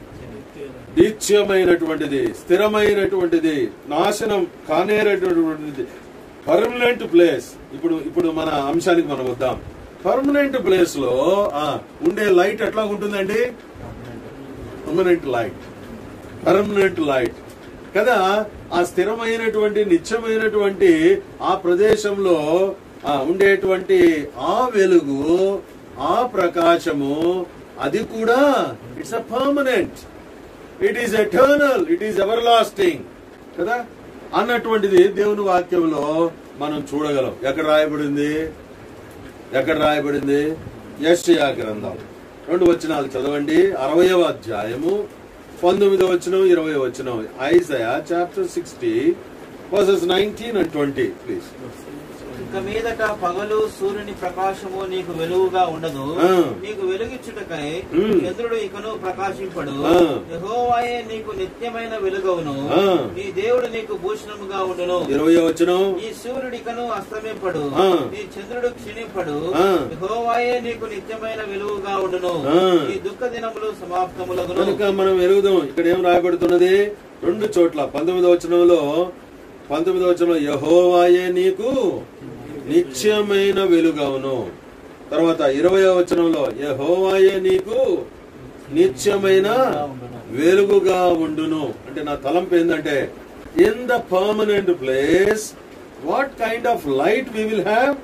నిత్యమైనటువంటిది స్థిరమైనటువంటిది నాశనం కానేరటువంటిది పర్మనెంట్ ప్లేస్ ఇప్పుడు ఇప్పుడు మన అంశానికి మనం వద్దాం పర్మనెంట్ ప్లేస్ లో ఆ, ఉండే లైట్ ఎట్లా ఉంటుందండి పర్మనెంట్ లైట్ పర్మనెంట్ లైట్ కదా ఆ స్థిరమైనటువంటి నిత్యమైనటువంటి ఆ ప్రదేశంలో ఆ ఉండేటువంటి ఆ వెలుగు ఆ ప్రకాశము అది కూడా it's a permanent it is eternal it is everlasting కదా అన్నటువంటిది దేవుని వాక్యంలో మనం చూడగలం ఎక్కడ రాయబడింది ఎక్కడ రాయబడింది యెషయా గ్రంథం రెండు వచనాలు చదవండి అరవయవ అధ్యాయము పంతొమ్మిదో వచనం ఇరవై వచనం Isaiah chapter sixty verses nineteen and twenty please ఇక మీదట పగలు సూర్యుని ప్రకాశము నీకు వెలుగుగా ఉండదు ఆ. నీకు వెలుగిచ్చుటకై ఉమ్. చంద్రుడు ఇకను ప్రకాశింపడు ఆ. యెహోవాయే నీకు నిత్యమైన వెలుగవును ఆ. నీ దేవుడు నీకు భూషణముగా ఉండును ఇరవై వచనం నీ సూర్యుడికను అస్తమింపడు ఆ. నీ చంద్రుడు క్షీణింపడు ఆ. యెహోవాయే నీకు నిత్యమైన వెలుగుగా ఉండును ఆ. నీ దుఃఖ దినములు సమాప్తములగును కనుక మనం ఎరుగుదాం ఇక్కడ ఏం రాయబడుతున్నది రెండు చోట్ల పంతొమ్మిదో వచనంలో పంతొమ్మిదో వచనంలో యహోవాయే నీకు నిత్యమైన వెలుగవును తర్వాత ఇరవై వచనంలో యహోవాయే నీకు నిత్యమైన వెలుగుగా ఉండును అంటే నా తలంపు ఏంటంటే in the permanent place what kind of light we will have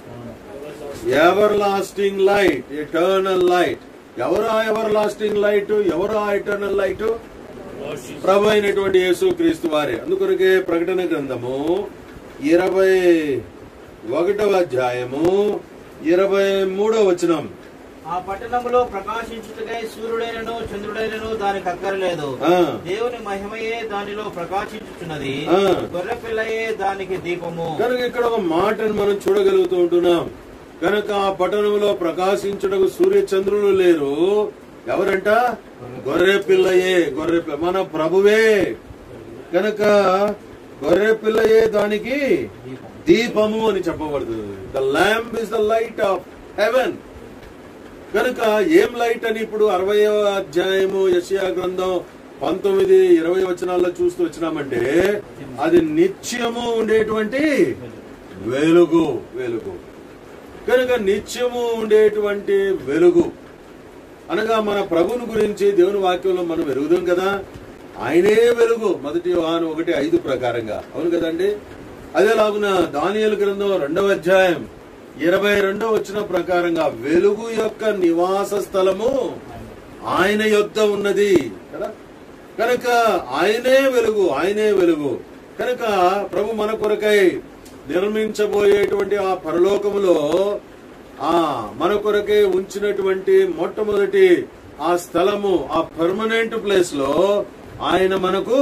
everlasting light eternal light ఎవరు ఆ ఎవర్ లాస్టింగ్ లైట్ ఎవరు ఆ ఎటర్నల్ లైట్ ప్రభు అయినటువంటి యేసు క్రీస్తు వారే అందుకొరకే ప్రకటన గ్రంథము ఇరవై ఒకటవ అధ్యాయము ఇరవై మూడవ వచనం ఆ పట్టణములో ప్రకాశించుటకై సూర్యుడైనను చంద్రుడైనను దానికి అక్కరలేదు ఆ, దేవుని మహిమయే దానిలో ప్రకాశించుచున్నది ఆ. గొర్రె పిల్లయే దానికి దీపము కనుక ఇక్కడ ఒక మాటను మనం చూడగలుగుతూ ఉంటున్నాం కనుక ఆ పట్టణంలో ప్రకాశించుటకు సూర్య చంద్రులు లేరు ఎవరంట గొర్రె పిల్లయే గొర్రె పిల్ల మన ప్రభువే కనుక గొర్రె పిల్లయే దానికి దీపము అని చెప్పబడుతుంది the lamp is the light of heaven కనుక ఏం లైట్ అని ఇప్పుడు అరవై అధ్యాయము యశయా గ్రంథం పంతొమ్మిది ఇరవై వచనాల్లో చూస్తూ వచ్చినామంటే అది నిత్యము ఉండేటువంటి వెలుగు వెలుగు కనుక నిత్యము ఉండేటువంటి వెలుగు అనగా మన ప్రభుని గురించి దేవుని వాక్యంలో మనం ఎరుగుదాం కదా ఆయనే వెలుగు మొదటి యోహాను ఒకటి ఐదు ప్రకారంగా అవును కదండి అదేలాగున దానియలు గ్రంథం రెండవ అధ్యాయం ఇరవై రెండో వచ్చిన ప్రకారంగా వెలుగు యొక్క నివాస స్థలము ఆయన యొద్ద ఉన్నది కదా కనుక ఆయనే వెలుగు ఆయనే వెలుగు కనుక ప్రభు మన కొరకై నిర్మించబోయేటువంటి ఆ పరలోకములో ఆ మన కొరకై ఉంచినటువంటి మొట్టమొదటి ఆ స్థలము ఆ పర్మనెంట్ ప్లేస్ లో ఆయన మనకు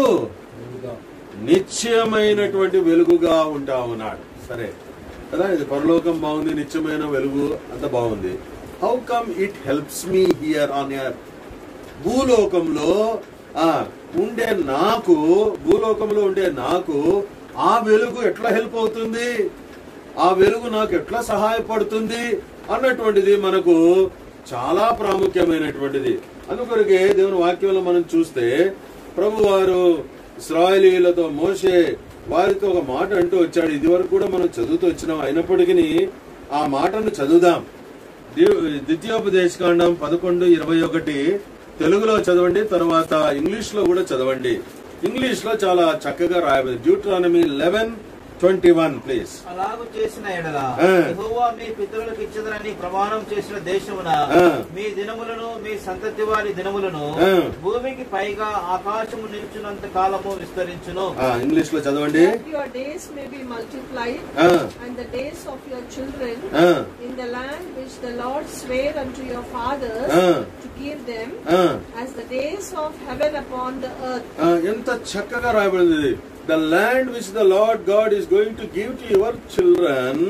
నిత్యమైనటువంటి వెలుగుగా ఉంటా ఉన్నాడు సరే కదా ఇది పరలోకం బాగుంది నిత్యమైన వెలుగు అంత బాగుంది how come it helps me here on your భూలోకంలో ఆ ఉండే నాకు భూలోకంలో ఉండే నాకు ఆ వెలుగు ఎట్లా హెల్ప్ అవుతుంది ఆ వెలుగు నాకు ఎట్లా సహాయపడుతుంది అన్నటువంటిది మనకు చాలా ప్రాముఖ్యమైనటువంటిది అందుకొరకే దేవుని వాక్యంలో మనం చూస్తే ప్రభు వారు ఇస్రాయలీలతో మోసే వారితో ఒక మాట అంటూ వచ్చాడు ఇది వరకు కూడా మనం చదువుతూ వచ్చినాం అయినప్పటికీ ఆ మాటను చదువుదాం ది- ద్వితీయోపదేశకాండం పదకొండు ఇరవై ఒకటి తెలుగులో చదవండి తర్వాత ఇంగ్లీష్ లో కూడా చదవండి ఇంగ్లీష్ లో చాలా చక్కగా రాయబడింది Deuteronomy eleven twenty one please అలాగు చేసిన ఎడల ఆ. యెహోవా మీ పితరులకు ఇచ్చదనని ప్రమాణం చేసిన దేశమున ఆ. మీ దినములను మీ సంతతి వారి దినములను ఆ. భూమికి పైగా ఆకాశము నిల్చున్నంత కాలము విస్తరించును ఇంగ్లీష్ లో చదవండి that your days may be multiplied, ఆ, and the days of your children ఆ, in the land which the Lord sware unto your fathers ఆ, to give them, ఆ, as the days of heaven upon the earth. ఆ, ఎంత చక్కగా రాయబడింది the land which the Lord God is going to give to your children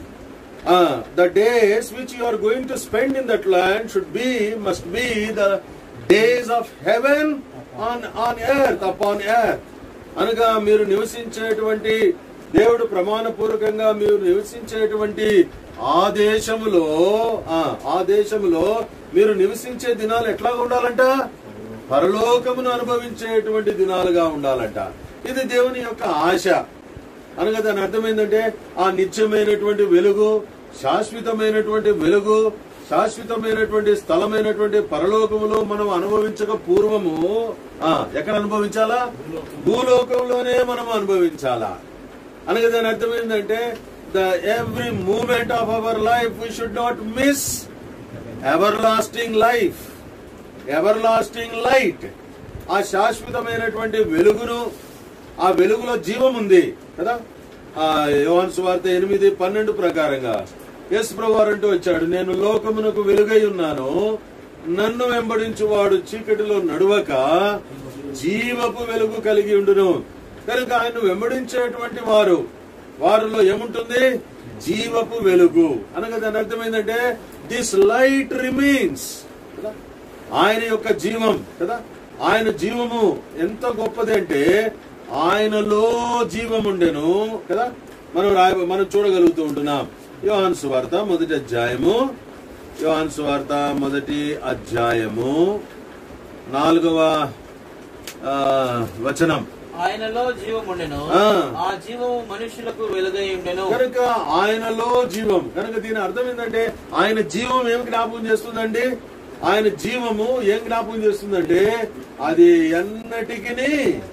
the days which you are going to spend in that land should be must be the days of heaven on on earth upon earth అనగా మీరు నివసించేటువంటి దేవుడు ప్రమాణపూర్వకంగా మీరు నివసించేటువంటి ఆ దేశములో ఆ, ఆ దేశములో మీరు నివసించే దినాలు ఎట్లా ఉండాలంట పరలోకమును అనుభవించేటువంటి దినాలుగా ఉండాలంట ఇది దేవుని యొక్క ఆశ అనగా దాని అర్థం ఏంటంటే ఆ నిత్యమైనటువంటి వెలుగు శాశ్వతమైనటువంటి వెలుగు శాశ్వతమైనటువంటి స్థలమైనటువంటి పరలోకములో మనం అనుభవించక పూర్వము ఆ ఎక్కడ అనుభవించాలా భూలోకంలోనే మనం అనుభవించాలా అనగా దాని అర్థం ఏంటంటే the every moment of our life we should not miss everlasting life everlasting light ఆ శాశ్వతమైనటువంటి వెలుగును ఆ వెలుగులో జీవం ఉంది కదా ఆ యోహాన్ సువార్త ఎనిమిది పన్నెండు ప్రకారంగా యేసు ప్రభువారు అంటూ వచ్చాడు నేను లోకమునకు వెలుగై ఉన్నాను నన్ను వెంబడించువాడు చీకటిలో నడువక జీవపు వెలుగు కలిగి ఉండును కనుక ఆయన వెంబడించేటువంటి వారు వారిలో ఏముంటుంది జీవపు వెలుగు అనగా దాని అర్థం ఏంటంటే దిస్ లైట్ రిమైన్స్ కదా ఆయన యొక్క జీవం కదా ఆయన జీవము ఎంత గొప్పది అంటే ఆయనలో జీవం ఉండెను కదా మనం రాయ మనం చూడగలుగుతూ ఉంటున్నాం యోహాన్ సువార్త మొదటి అధ్యాయము యోహాన్ సువార్త మొదటి అధ్యాయము నాలుగవ ఆ, వచనం ఆయనలో జీవముండెను ఆ. ఆ జీవము మనుషులకు వెలుగై ఉండెను కనుక ఆయనలో జీవం కనుక దీని అర్థం ఏంటంటే ఆయన జీవం ఏం జ్ఞాపకం చేస్తుందండి ఆయన జీవము ఏం జ్ఞాపకం చేస్తుందంటే అది ఎన్నటికి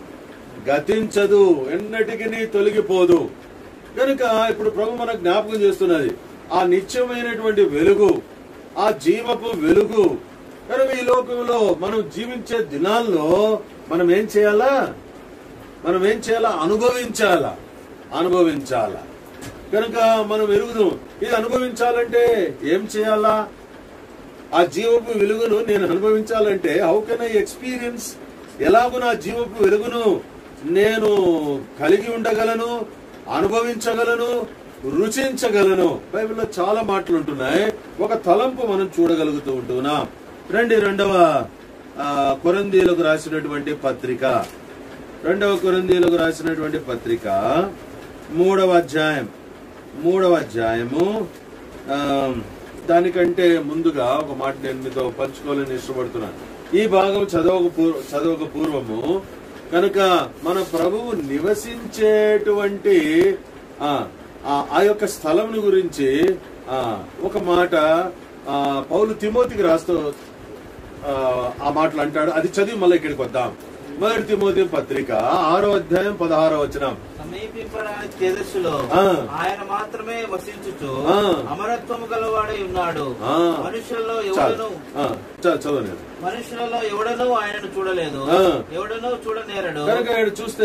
గతించదు ఎన్నటికి తొలగిపోదు కనుక ఇప్పుడు ప్రభు మనకు జ్ఞాపకం చేస్తున్నది ఆ నిత్యమైనటువంటి వెలుగు ఆ జీవపు వెలుగు కనుక ఈ లోకంలో మనం జీవించే దినాల్లో మనం ఏం చేయాలా మనం ఏం చేయాలా అనుభవించాలా అనుభవించాలా కనుక మనం ఎరుగుదాం ఇది అనుభవించాలంటే ఏం చేయాలా ఆ జీవపు వెలుగును నేను అనుభవించాలంటే హౌ కెన్ ఐ ఎక్స్పీరియన్స్ ఎలాగో నా జీవపు వెలుగును నేను కలిగి ఉండగలను అనుభవించగలను రుచించగలను బైబిల్లో చాలా మాటలు ఉంటున్నాయి ఒక తలంపు మనం చూడగలుగుతూ ఉంటున్నాం రండి రెండవ ఆ, కొరందీలకు రాసినటువంటి పత్రిక రెండవ కొరందీలకు రాసినటువంటి పత్రిక మూడవ అధ్యాయం మూడవ అధ్యాయము ఆ, దానికంటే ముందుగా ఒక మాట నేను మీతో పంచుకోవాలని ఇష్టపడుతున్నాను ఈ భాగం చదవక పూర్వ చదవక పూర్వము కనుక మన ప్రభువు నివసించేటువంటి ఆ ఆ- ఆ యొక్క స్థలం గురించి ఆ ఒక మాట ఆ పౌలు తిమోతికి రాస్తూ ఆ, ఆ మాటలు అంటాడు అది చదివి మళ్ళీ ఇక్కడికి వద్దాం మొదటి తిమోతి పత్రిక ఆరో అధ్యాయం పదహారో వచనం సమీపింపరాని తేజస్సులో ఆ. ఆయన మాత్రమే వసించుచు ఆ. అమరత్వము గలవాడై ఉన్నాడు ఆ. మనుషులలో చాలు ఎవడను ఆ, చాలు చదువు నేను మనుషులలో ఎవడను ఆయనను చూడలేదు ఆ. ఎవడను చూడనేరడు కనుక ఇక్కడ చూస్తే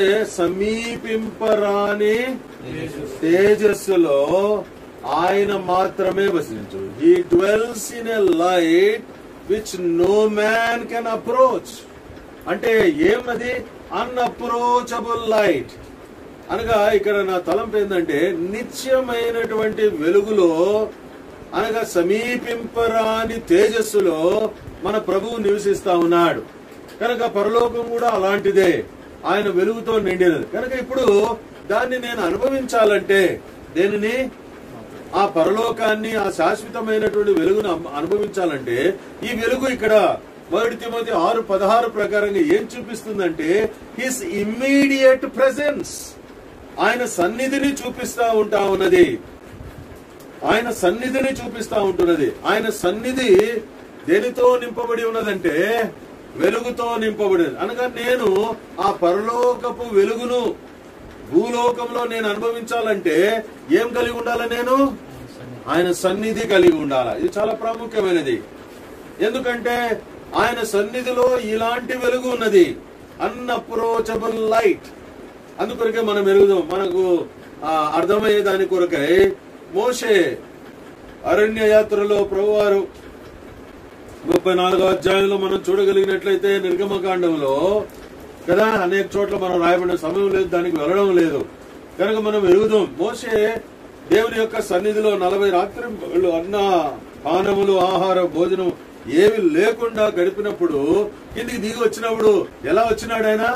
సమీపింపరాని తేజస్సులో ఆయన మాత్రమే వసించు he dwells in a light which no man can approach అంటే ఏమది అన్అప్రోచబుల్ లైట్ అనగా ఇక్కడ నా తలంపు ఏంటంటే నిత్యమైనటువంటి వెలుగులో అనగా సమీపింపరాని తేజస్సులో మన ప్రభువు నివసిస్తా ఉన్నాడు కనుక పరలోకం కూడా అలాంటిదే ఆయన వెలుగుతో నిండినది కనుక ఇప్పుడు దాన్ని నేను అనుభవించాలంటే దేనిని ఆ పరలోకాన్ని ఆ శాశ్వతమైనటువంటి వెలుగును అం- అనుభవించాలంటే ఈ వెలుగు ఇక్కడ మొదటి తిమోతి ఆరు పదహారు ప్రకారంగా ఏం చూపిస్తుందంటే హిస్ ఇమ్మీడియట్ ప్రెసెన్స్ ఆయన సన్నిధిని చూపిస్తా ఉంటా ఉన్నది ఆయన సన్నిధిని చూపిస్తా ఉంటున్నది ఆయన సన్నిధి దేనితో నింపబడి ఉన్నదంటే వెలుగుతో నింపబడి అనగా నేను ఆ పరలోకపు వెలుగును భూలోకంలో నేను అనుభవించాలంటే ఏం కలిగి ఉండాలి నేను ఆయన సన్నిధి కలిగి ఉండాలి ఇది చాలా ప్రాముఖ్యమైనది ఎందుకంటే ఆయన సన్నిధిలో ఇలాంటి వెలుగు ఉన్నది అన్అప్రోచబుల్ లైట్ అందుకొరకే మనం ఎరుగుదాం మనకు ఆ, అర్థమయ్యే దాని కొరకై మోషే అరణ్య యాత్రలో ప్రభువారు ముప్పై నాలుగో అధ్యాయంలో మనం చూడగలిగినట్లయితే నిర్గమకాండంలో కదా అనేక చోట్ల మనం రాయబడిన సమయం లేదు దానికి వెళ్ళడం లేదు కనుక మనం ఎరుగుదాం మోసే దేవుని యొక్క సన్నిధిలో నలభై రాత్రి అన్న పానములు ఆహార భోజనం ఏమి లేకుండా గడిపినప్పుడు కిందికి దిగి వచ్చినప్పుడు ఎలా వచ్చినాడు ఆయన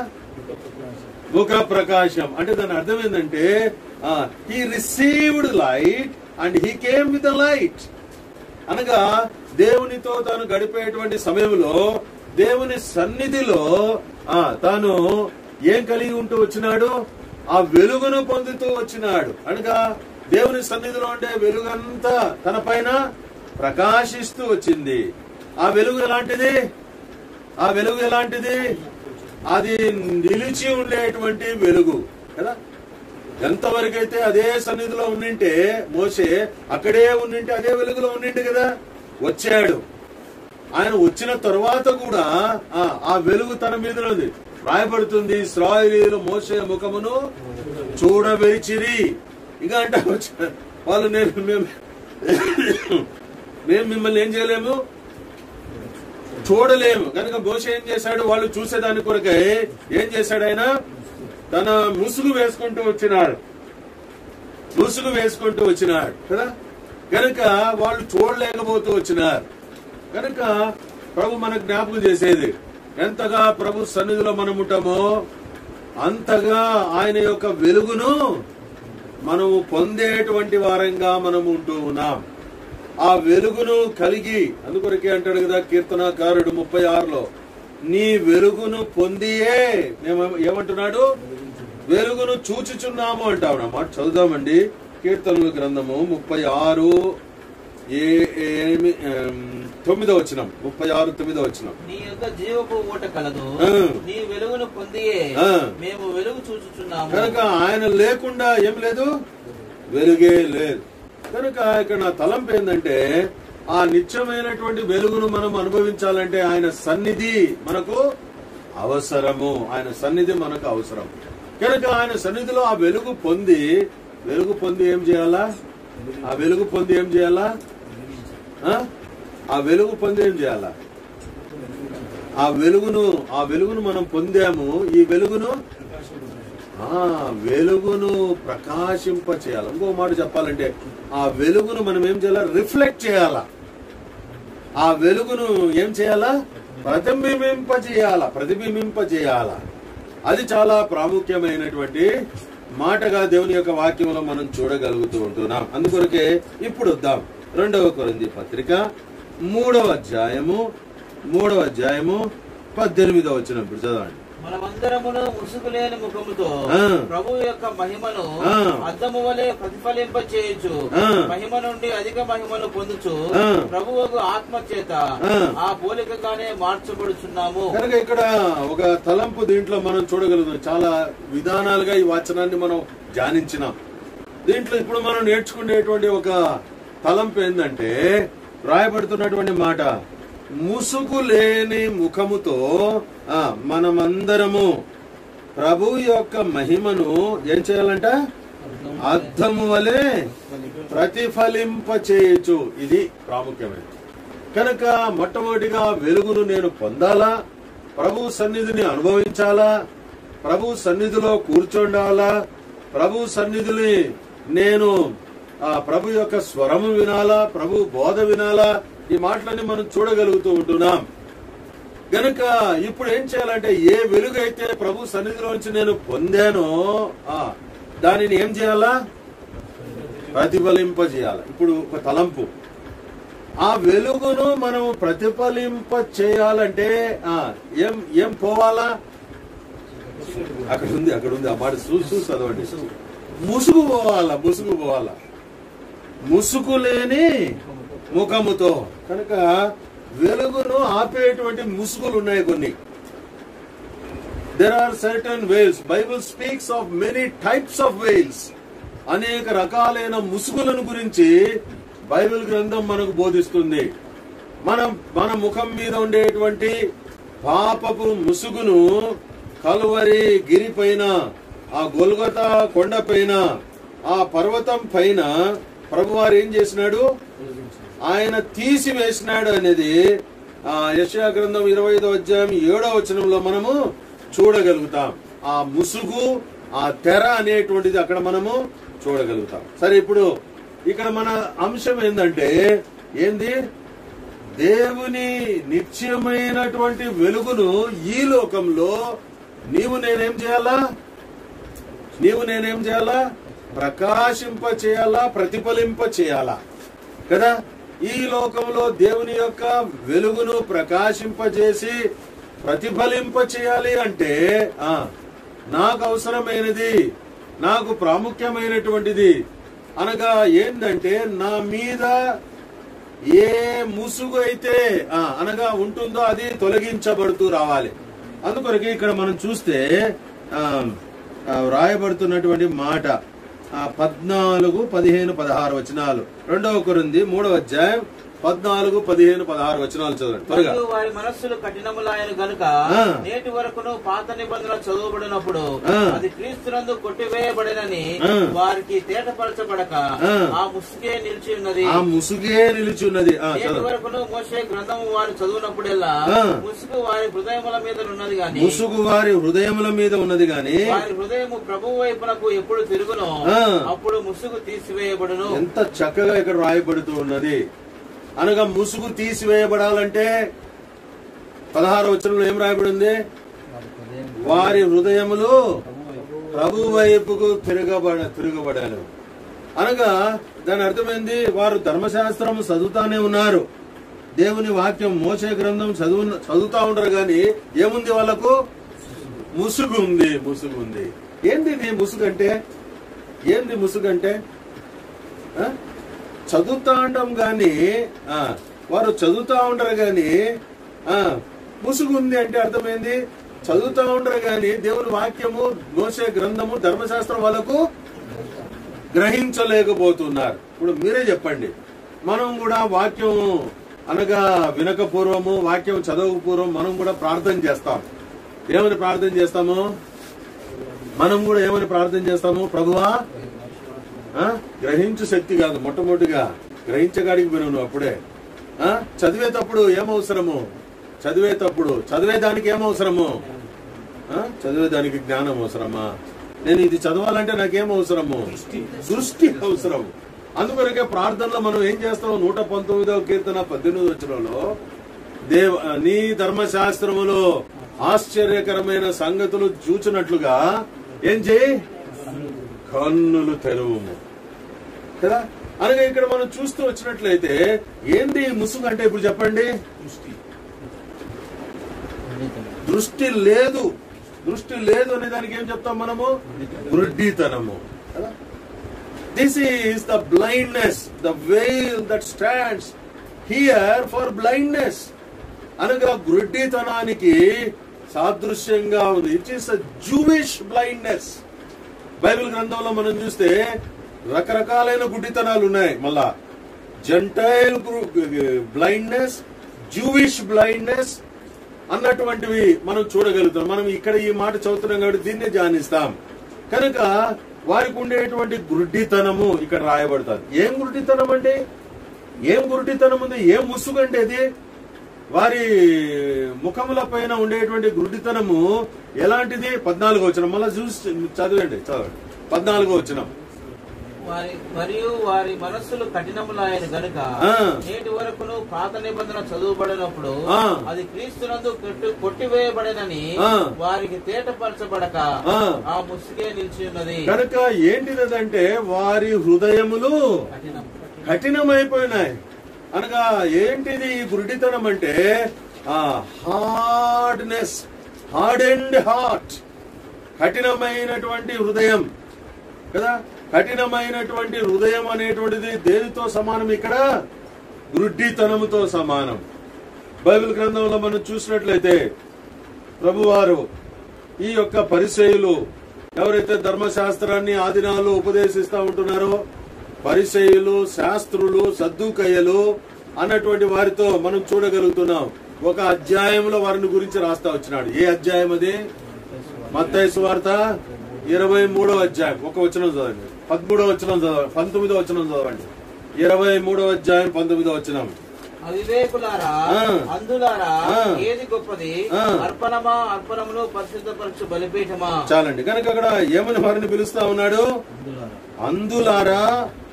ముఖ ప్రకాశం అంటే దాని అర్థం ఏంటంటే he received light and he came with the light అనగా దేవునితో తాను గడిపేటువంటి సమయంలో దేవుని సన్నిధిలో ఆ తాను ఏం కలిగి ఉంటూ వచ్చినాడు ఆ వెలుగును పొందుతూ వచ్చినాడు అనగా దేవుని సన్నిధిలో ఉండే వెలుగంతా తన పైన ప్రకాశిస్తూ వచ్చింది ఆ వెలుగు ఎలాంటిది ఆ వెలుగు ఎలాంటిది అది నిలిచి ఉండేటువంటి వెలుగు కదా ఎంతవరకైతే అదే సన్నిధిలో ఉండింటే మోసే అక్కడే ఉండింటే అదే వెలుగులో ఉండింటి కదా వచ్చాడు ఆయన వచ్చిన తరువాత కూడా ఆ, ఆ వెలుగు తన మీద ఉంది రాయబడుతుంది ఇస్రాయేలీయులు మోసే ముఖమును చూడవెరిచిరి ఇక అంటే వచ్చ- వాళ్ళు నేను మేము మేము మిమ్మల్ని ఏం చేయలేము చూడలేము కనుక మోస ఏం చేశాడు వాళ్ళు చూసేదాని కొరకై ఏం చేశాడు ఆయన తన ముసుగు వేసుకుంటూ వచ్చినాడు ముసుగు వేసుకుంటూ వచ్చినాడు కదా కనుక వాళ్ళు చూడలేకపోతూ వచ్చినారు కనుక ప్రభు మనకు జ్ఞాపకం చేసేది ఎంతగా ప్రభు సన్నిధిలో మనం ఉంటామో అంతగా ఆయన యొక్క వెలుగును మనము పొందేటువంటి వారంగా మనం ఉంటూ ఉన్నాం ఆ వెలుగును కలిగి అందుకొరకే అంటాడు కదా కీర్తనాకారుడు ముప్పై ఆరులో నీ వెలుగును పొందియే మేము ఏమంటున్నాడు వెలుగును చూచుచున్నాము అంటావు అన్నమాట చదువుదామండి కీర్తనల గ్రంథము ముప్పై ఆరు ఏ ఏమి ఏం, తొమ్మిదో వచ్చినం ముప్పై ఆరు తొమ్మిదో వచ్చినం నీ యొక్క జీవపు ఊట కలదు ఆ. నీ వెలుగును పొందియే ఆ. మేము వెలుగు చూచుచున్నాము కనుక ఆయన లేకుండా ఏం లేదు వెలుగే లేదు కనుక ఇక్కడ నా తలంపు ఏంటంటే ఆ నిత్యమైనటువంటి వెలుగును మనం అనుభవించాలంటే ఆయన సన్నిధి మనకు అవసరము ఆయన సన్నిధి మనకు అవసరం కనుక ఆయన సన్నిధిలో ఆ వెలుగు పొంది వెలుగు పొంది ఏం చేయాలా ఆ వెలుగు పొంది ఏం చేయాలా ఆ? ఆ వెలుగు పొంది ఏం చేయాలా ఆ వెలుగును ఆ వెలుగును మనం పొందాము ఈ వెలుగును ఆ వెలుగును ప్రకాశింప చేయాలి ఇంకో మాట చెప్పాలంటే ఆ వెలుగును మనం ఏం చేయాలా రిఫ్లెక్ట్ చేయాలా ఆ వెలుగును ఏం చేయాలా ప్రతిబింబింప చేయాలా ప్రతిబింబింప చేయాలా అది చాలా ప్రాముఖ్యమైనటువంటి మాటగా దేవుని యొక్క వాక్యంలో మనం చూడగలుగుతూ ఉంటున్నాం అందుకొరకే ఇప్పుడు వద్దాం రెండవ కొరింది పత్రిక మూడవ అధ్యాయము మూడవ అధ్యాయము పద్దెనిమిదవ వచ్చిన ఇప్పుడు చదవండి మనమందరమును ముసుగు లేని ముఖముతో ఆ. ప్రభు యొక్క మహిమను ఆ. అద్దము వలె ప్రతిఫలింప చేయొచ్చు ఆ. మహిమ నుండి అధిక మహిమను పొందుచు ఆ. ప్రభువుకు ఆత్మ చేత ఆ. ఆ పోలికగానే మార్చబడుచున్నాము కనుక ఇక్కడ ఒక తలంపు దీంట్లో మనం చూడగలుగుతాం చాలా విధానాలుగా ఈ వచనాన్ని మనం ధ్యానించినాం దీంట్లో ఇప్పుడు మనం నేర్చుకునేటువంటి ఒక తలంపు ఏంటంటే రాయబడుతున్నటువంటి మాట ముసుగు లేని ముఖముతో ఆ, మనమందరము ప్రభు యొక్క మహిమను ఏం చేయాలంట అర్థము వలె ప్రతిఫలింప చేయొచ్చు ఇది ప్రాముఖ్యమైనది కనుక మొట్టమొదటిగా వెలుగును నేను పొందాలా ప్రభు సన్నిధిని అనుభవించాలా ప్రభు సన్నిధిలో కూర్చోండాలా ప్రభు సన్నిధిని నేను ఆ ప్రభు యొక్క స్వరము వినాలా ప్రభు బోధ వినాలా ఈ మాటలన్నీ మనం చూడగలుగుతూ ఉంటున్నాం గనుక ఇప్పుడు ఏం చేయాలంటే ఏ వెలుగైతే ప్రభు సన్నిధిలోంచి నేను పొందానో ఆ, దానిని ఏం చేయాలా ప్రతిఫలింపజేయాలి ఇప్పుడు ఒక తలంపు ఆ వెలుగును మనం ప్రతిఫలింప చేయాలంటే ఆ, ఏం ఏం పోవాలా అక్కడ ఉంది అక్కడ ఉంది ఆ మాట చూసి చూసి చదవండి ముసుగు పోవాలా ముసుగు పోవాలా ముసుగు లేని ముఖముతో కనుక వెలుగును ఆపేటువంటి ముసుగులు ఉన్నాయి కొన్ని there are certain veils Bible speaks of many types of veils అనేక రకాలైన ముసుగులను గురించి బైబిల్ గ్రంథం మనకు బోధిస్తుంది మనం మన ముఖం మీద ఉండేటువంటి పాపపు ముసుగును కలువరి గిరి పైన ఆ గొల్గొత కొండ పైన ఆ పర్వతం పైన ప్రభువారు ఏం చేసినాడు ఆయన తీసివేసినాడు అనేది ఆ యశా గ్రంథం ఇరవై ఐదో అధ్యాయం ఏడో వచనంలో మనము చూడగలుగుతాం ఆ ముసుగు ఆ తెర అనేటువంటిది అక్కడ మనము చూడగలుగుతాం సరే ఇప్పుడు ఇక్కడ మన అంశం ఏంటంటే ఏంది దేవుని నిత్యమైనటువంటి వెలుగును ఈ లోకంలో నీవు నేనేం చేయాలా నీవు నేనేం చేయాలా ప్రకాశింప చేయాలా ప్రతిఫలింప చేయాలా కదా ఈ లోకంలో దేవుని యొక్క వెలుగును ప్రకాశింపజేసి ప్రతిఫలింప చేయాలి అంటే ఆ నాకు అవసరమైనది నాకు ప్రాముఖ్యమైనటువంటిది అనగా ఏంటంటే నా మీద ఏ ముసుగు అయితే ఆ, అనగా ఉంటుందో అది తొలగించబడుతూ రావాలి అందుకొరకు ఇక్కడ మనం చూస్తే ఆ, ఆ, వ్రాయబడుతున్నటువంటి మాట ఆ, పద్నాలుగు పదిహేను పదహారు వచనాలు రెండవ కొరింది మూడవ అధ్యాయం పద్నాలుగు పదిహేను పదహారు వచనాలు చదవండి త్వరగా మరియు వారి మనస్సులు కఠినములాయను గనుక ఆ. నేటి వరకును పాత నిబంధన చదువుబడినప్పుడు ఆ. అది క్రీస్తునందు కొట్టివేయబడినని ఆ. వారికి తేటపరచబడక ఆ. ఆ ముసుగే నిలిచి ఉన్నది ఆ ముసుగే నిలిచి ఉన్నది ఆ, నేటి చదవండి వరకును మోసే గ్రంథము వారు చదువునప్పుడెల్లా ఆ. ముసుగు వారి హృదయముల మీద ఉన్నది గాని ముసుగు వారి హృదయముల మీద ఉన్నది గాని వారి హృదయము ప్రభు వైపునకు ఎప్పుడు తిరుగునో ఆ. అప్పుడు ముసుగు తీసివేయబడును ఎంత చక్కగా ఇక్కడ రాయబడుతూ ఉన్నది అనగా ముసుగు తీసివేయబడాలంటే పదహారు వచనంలో ఏం రాయబడింది వారి హృదయములు ప్రభు వైపుకు తిరగబడ తిరగబడాలి అనగా దాని అర్థమైంది వారు ధర్మశాస్త్రం చదువుతానే ఉన్నారు దేవుని వాక్యం మోసే గ్రంథం చదువు చదువుతా ఉంటారు కానీ ఏముంది వాళ్ళకు ముసుగు ఉంది ముసుగు ఉంది ఏంది నీ ముసుగు అంటే ఏంది ముసుగు అంటే ఆ? చదువుతా ఉంటాం గాని ఆ, వారు చదువుతా ఉండరు గాని ఆ, ముసుగు ఉంది అంటే అర్థమైంది చదువుతా ఉండరు గాని దేవుని వాక్యము మోసే గ్రంథము ధర్మశాస్త్రం వాళ్ళకు గ్రహించలేకపోతున్నారు ఇప్పుడు మీరే చెప్పండి మనం కూడా వాక్యం అనగా వినక పూర్వము వాక్యం చదవక పూర్వం మనం కూడా ప్రార్థన చేస్తాం ఏమని ప్రార్థన చేస్తాము మనం కూడా ఏమని ప్రార్థన చేస్తాము ప్రభువా ఆ? గ్రహించు శక్తి కాదు మొట్టమొదటిగా గ్రహించగాడికి పోయినావు నువ్వు అప్పుడే ఆ? చదివేటప్పుడు ఏమవసరము చదివేటప్పుడు చదివేదానికి ఏమవసరము ఆ? చదివేదానికి జ్ఞానం అవసరమా నేను ఇది చదవాలంటే నాకేం అవసరము దృష్టి అవసరం అందుకొరకే ప్రార్థనలో మనం ఏం చేస్తాం నూట పంతొమ్మిదవ కీర్తన పద్దెనిమిది వచ్చినలో దేవ నీ ధర్మశాస్త్రములో ఆశ్చర్యకరమైన సంగతులు చూచినట్లుగా ఏం చేయి కన్నులు తెరువుము కదా అనగా ఇక్కడ మనం చూస్తూ వచ్చినట్లయితే ఏంది ఈ ముసుగు అంటే ఇప్పుడు చెప్పండి దృష్టి లేదు దృష్టి లేదు అనే దానికి ఏం చెప్తాం మనము గుడ్డితనము this is the blindness the veil that stands here for blindness అనగా గుడ్డితనానికి సాదృశ్యంగా ఉంది it is Jewish blindness Bible గ్రంథంలో మనం చూస్తే రకరకాలైన గుడ్డితనాలు ఉన్నాయి మళ్ళా జంటైల్ బ్లైండ్నెస్ జూవిష్ బ్లైండ్నెస్ అన్నటువంటివి మనం చూడగలుగుతాం మనం ఇక్కడ ఈ మాట చదువుతున్నాం కాబట్టి దీన్నే ధ్యానిస్తాం కనుక వారికి ఉండేటువంటి గుడ్డితనము ఇక్కడ రాయబడతారు ఏం గుడ్డితనం అంటే ఏం గుడ్డితనం ఉంది ఏం ముసుగంటే అది వారి ముఖముల పైన ఉండేటువంటి గుడ్డితనము ఎలాంటిది పద్నాలుగో వచ్చిన మళ్ళీ చూసి చదవండి చదవండి పద్నాలుగో వచ్చిన వారి మరియు వారి మనస్సులు కఠినములాయన గనుక ఆ. నేటి వరకును పాత నిబంధన చదువుబడినప్పుడు ఆ. అది క్రీస్తునందు కొట్టి- కొట్టివేయబడనని ఆ. వారికి తేటపరచబడక ఆ. ఆ ముసుగే నిలిచి ఉన్నది కనుక ఏంటిదంటే వారి హృదయములు కఠినం కఠినమైపోయినాయి అనగా ఏంటిది ఈ గురుడితనం అంటే ఆ హార్డ్నెస్ హార్డ్ అండ్ హార్ట్ కఠినమైనటువంటి హృదయం కదా కఠినమైనటువంటి హృదయం అనేటువంటిది దేనితో సమానం ఇక్కడ గుడ్డితనముతో సమానం బైబిల్ గ్రంథంలో మనం చూసినట్లయితే ప్రభువారు ఈ యొక్క పరిచయులు ఎవరైతే ధర్మశాస్త్రాన్ని ఆదినాలు ఉపదేశిస్తా ఉంటున్నారో పరిచయులు శాస్త్రులు సద్దుకయ్యలు అన్నటువంటి వారితో మనం చూడగలుగుతున్నాం ఒక అధ్యాయంలో వారిని గురించి రాస్తా వచ్చినాడు ఏ అధ్యాయం అది మత్తయి సువార్త ఇరవై మూడో అధ్యాయం ఒక వచనం చదవండి పదమూడో వచనం చదవండి పంతొమ్మిదో వచనం చదవండి ఇరవై మూడో అధ్యాయం పంతొమ్మిదో వచనం అవివేకులారా ఆ. అందులారా ఆ. ఏది గొప్పది ఆ. అర్పణమా అర్పణమును పరిశుద్ధపరచు బలిపీఠమా చాలండి కనుక అక్కడ ఏమని వారిని పిలుస్తా ఉన్నాడు అందులారా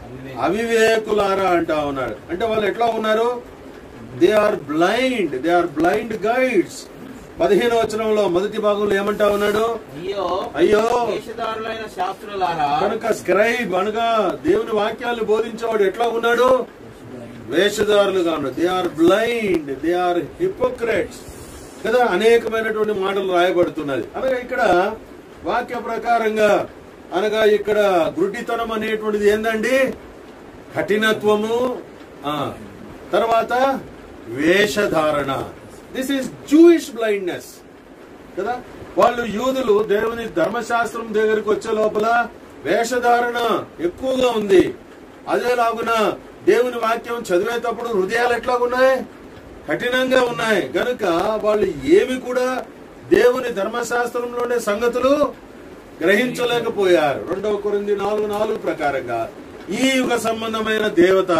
అవివేకులారా అంటా ఉన్నాడు అంటే వాళ్ళు ఎట్లా ఉన్నారు they are blind they are blind guides పదిహేను వచనంలో మొదటి భాగంలో ఏమంటా ఉన్నాడు అయ్యో అయ్యో వేషధారులైన శాస్త్రులారా కనుక స్క్రైబ్ అనగా దేవుని వాక్యాలు బోధించేవాడు ఎట్లా ఉన్నాడు వేషధారులుగా ఉన్నాడు they are blind they are hypocrites కదా అనేకమైనటువంటి మాటలు రాయబడుతున్నది అనగా ఇక్కడ వాక్య ప్రకారంగా అనగా ఇక్కడ గుడ్డితనం అనేటువంటిది ఏందండి కఠినత్వము ఆ తర్వాత వేషధారణ దిస్ ఈస్ జూయిష్ బ్లైండ్నెస్ కదా వాళ్ళు యూదులు దేవుని ధర్మశాస్త్రం దగ్గరికి వచ్చే లోపల వేషధారణ ఎక్కువగా ఉంది అదేలాగున దేవుని వాక్యం చదివేటప్పుడు హృదయాలు ఎట్లా ఉన్నాయి కఠినంగా ఉన్నాయి గనుక వాళ్ళు ఏమి కూడా దేవుని ధర్మశాస్త్రంలోనే సంగతులు గ్రహించలేకపోయారు రెండవ కొరింది నాలుగు నాలుగు ప్రకారంగా ఈ యుగ సంబంధమైన దేవత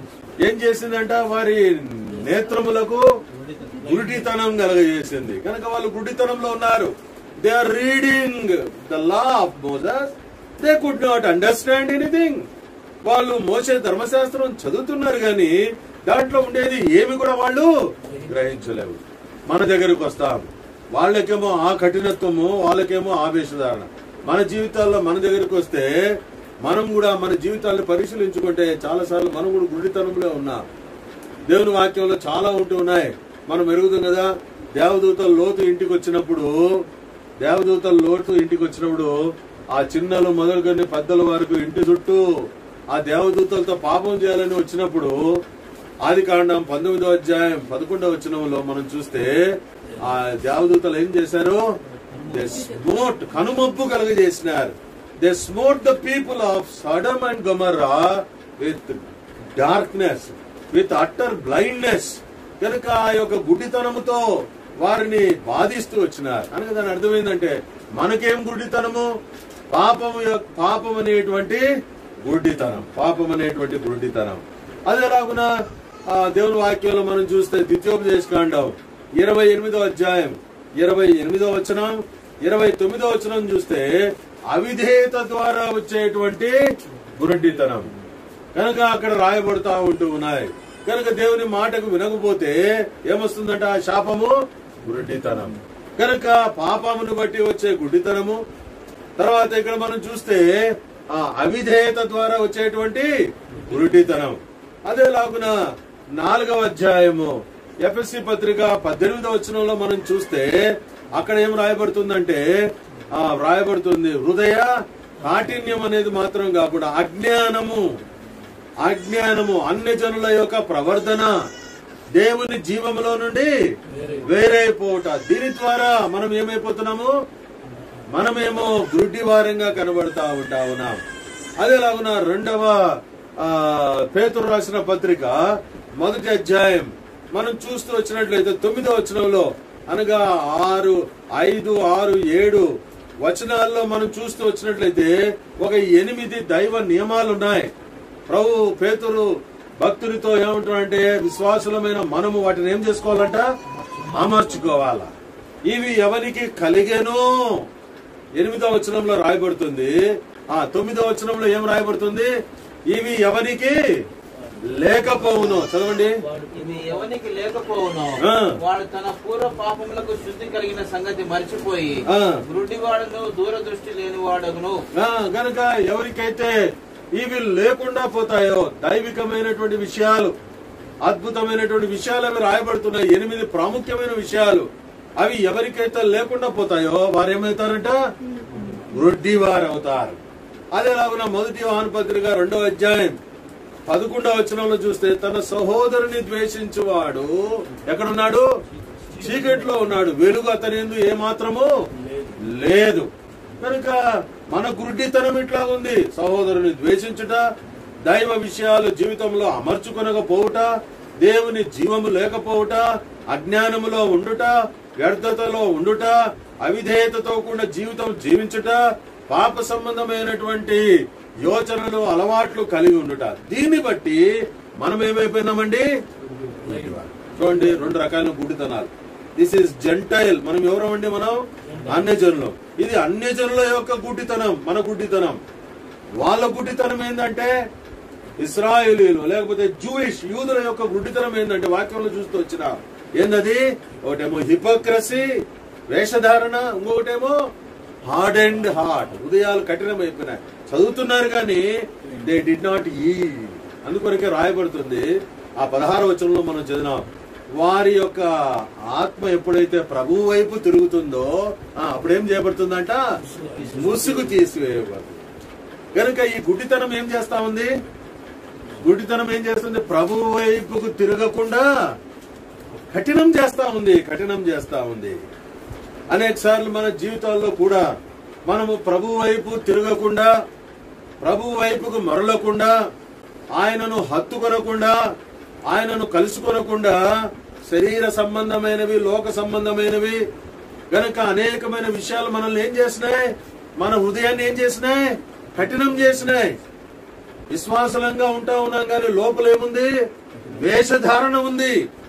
ఏం చేసిందంట వారి నేత్రములకు గురుటితనం కలగజేసింది కనుక వాళ్ళు గురుటితనంలో ఉన్నారు they are reading the law of Moses they could not understand anything వాళ్ళు మోసే ధర్మశాస్త్రం చదువుతున్నారు కానీ దాంట్లో ఉండేది ఏమి కూడా వాళ్ళు గ్రహించలేవు మన దగ్గరకు వస్తాం వాళ్ళకేమో ఆ కఠినత్వము వాళ్ళకేమో ఆవేశధారణ మన జీవితాల్లో మన దగ్గరకు వస్తే మనం కూడా మన జీవితాలను పరిశీలించుకుంటే చాలా సార్లు మనం కూడా గుడితనంలో ఉన్నాం దేవుని వాక్యంలో చాలా ఉంటూ ఉన్నాయి మనం ఎరుగుతాం కదా దేవదూతల లోతు ఇంటికి వచ్చినప్పుడు దేవదూతల లోతు ఇంటికి వచ్చినప్పుడు ఆ చిన్నలు మొదలుకొని పెద్దల వరకు ఇంటి చుట్టూ ఆ దేవదూతలతో పాపం చేయాలని వచ్చినప్పుడు ఆది కాండం పంతొమ్మిదో అధ్యాయం పదకొండవ వచనంలో మనం చూస్తే ఆ దేవదూతలు ఏం చేశారు దే స్మోట్ కనుమప్పు కలుగజేసినారు they smote the people of Sodom and Gomorrah with darkness with utter blindness కనుక ఆ యొక్క గుడ్డితనముతో వారిని బాధిస్తూ వచ్చినారు అనగా దాని అర్థమైందంటే మనకేం గుడ్డితనము పాపము యొక్క- పాపం అనేటువంటి గుడ్డితనం పాపం అనేటువంటి గుడ్డితనం అదేలాగున ఆ దేవుని వాక్యంలో మనం చూస్తే ద్వితీయోపదేశ కాండం ఇరవై ఎనిమిదో అధ్యాయం ఇరవై ఎనిమిదో వచనం ఇరవై తొమ్మిదో వచనం చూస్తే అవిధేయత ద్వారా వచ్చేటువంటి గురుడితనం కనుక అక్కడ రాయబడుతా ఉంటూ ఉన్నాయి కనుక దేవుని మాటకు వినకపోతే ఏమొస్తుందంట ఆ శాపము గురుడితనం కనుక పాపమును బట్టి వచ్చే గుడ్డితనము తర్వాత ఇక్కడ మనం చూస్తే ఆ అవిధేయత ద్వారా వచ్చేటువంటి గురుడితనం అదేలాగున నాలుగవ అధ్యాయము ఎఫ్ఎస్సి పత్రిక పద్దెనిమిదవ వచనంలో మనం చూస్తే అక్కడ ఏం రాయబడుతుందంటే ఆ రాయబడుతుంది హృదయ కాఠిన్యం అనేది మాత్రం కాకుండా అజ్ఞానము అజ్ఞానము అన్య జనుల యొక్క ప్రవర్తన దేవుని జీవములో నుండి వేరైపోట దీని ద్వారా మనం ఏమైపోతున్నాము మనమేమో గుడ్డి వారంగా కనబడతా ఉంటా ఉన్నాం అదేలాగున రెండవ ఆ, పేతురు రాసిన పత్రిక మొదటి అధ్యాయం మనం చూస్తూ వచ్చినట్లయితే తొమ్మిదో వచనంలో అనగా ఆరు ఐదు ఆరు ఏడు వచనాల్లో మనం చూస్తూ వచ్చినట్లయితే ఒక ఎనిమిది దైవ నియమాలు ఉన్నాయి ప్రభు పేతురు భక్తునితో ఏమంటారంటే విశ్వాసులమైన మనము వాటిని ఏం చేసుకోవాలంట అమర్చుకోవాలా ఇవి ఎవరికి కలిగేను ఎనిమిదో వచనంలో రాయబడుతుంది ఆ తొమ్మిదో వచనంలో ఏం రాయబడుతుంది ఇవి ఎవరికి లేకపోవును చదవండి ఇది ఎవనికి లేకపోవును ఆ. వాడు తన పూర్వ పాపములకు శుద్ధి కలిగిన సంగతి మరిచిపోయి ఆ. గురుడివాడును దూరదృష్టి లేని వాడగును ఆ, గనుక ఎవరికైతే ఇవి లేకుండా పోతాయో దైవికమైనటువంటి విషయాలు అద్భుతమైనటువంటి విషయాలు అవి రాయబడుతున్నాయి ఎనిమిది ప్రాముఖ్యమైన విషయాలు అవి ఎవరికైతే లేకుండా పోతాయో వారు ఏమవుతారంట వృద్ధి వారు అవుతారు అదేలాగున మొదటి వాహన పత్రిక రెండవ అధ్యాయం పదకొండవ వచనంలో చూస్తే తన సహోదరుని ద్వేషించువాడు ఎక్కడున్నాడు చీకట్లో ఉన్నాడు వెలుగు అతని యందు ఏ మాత్రము లేదు కనుక మన గుడ్డితనం ఇట్లా ఉంది సహోదరుని ద్వేషించుట దైవ విషయాలు జీవితంలో అమర్చుకొనకపోవుట దేవుని జీవము లేకపోవుట అజ్ఞానములో ఉండుట వ్యర్థతలో ఉండుట అవిధేయతతో కూడిన జీవితం జీవించుట పాప సంబంధమైనటువంటి యోచనలు అలవాట్లు కలిగి ఉండుట దీన్ని బట్టి మనం ఏమైపోయినామండి చూడండి రెండు రకాల గుడితనాలు దిస్ ఇస్ జెంటైల్ మనం ఎవరమండి మనం అన్యజనులు ఇది అన్యజనుల యొక్క గుడ్డితనం మన గుడ్డితనం వాళ్ళ గుడ్డితనం ఏంటంటే ఇస్రాయేలీలు లేకపోతే జూయిష్ యూదుల యొక్క గుడ్డితనం ఏంటంటే వాక్యంలో చూస్తూ వచ్చిన ఏందది ఒకటేమో హిపోక్రసీ వేషధారణ ఇంకొకటేమో హార్డ్ అండ్ హార్ట్ హృదయాలు కఠినమైపోయినాయి చదువుతున్నారు కానీ దే డి నాట్ ఈ అందుకొరకే రాయబడుతుంది ఆ పదహారు వచనంలో మనం చదివినాం వారి యొక్క ఆత్మ ఎప్పుడైతే ప్రభు వైపు తిరుగుతుందో ఆ, అప్పుడేం చేయబడుతుందంట ముసుగు తీసివేయబడుతుంది కనుక ఈ గుడ్డితనం ఏం చేస్తా ఉంది గుడ్డితనం ఏం చేస్తుంది ప్రభు వైపుకు తిరగకుండా కఠినం చేస్తా ఉంది కఠినం చేస్తా ఉంది అనేక సార్లు మన జీవితాల్లో కూడా మనము ప్రభు వైపు తిరగకుండా ప్రభు వైపుకు మరలకుండా ఆయనను హత్తుకొనకుండా ఆయనను కలుసుకొనకుండా శరీర సంబంధమైనవి లోక సంబంధమైనవి గనక అనేకమైన విషయాలు మనల్ని ఏం చేసినాయి మన హృదయాన్ని ఏం చేసినాయి కఠినం చేసినాయి విశ్వాసలంగా ఉంటా ఉన్నాం కానీ లోపల ఏముంది వేషధారణ ఉంది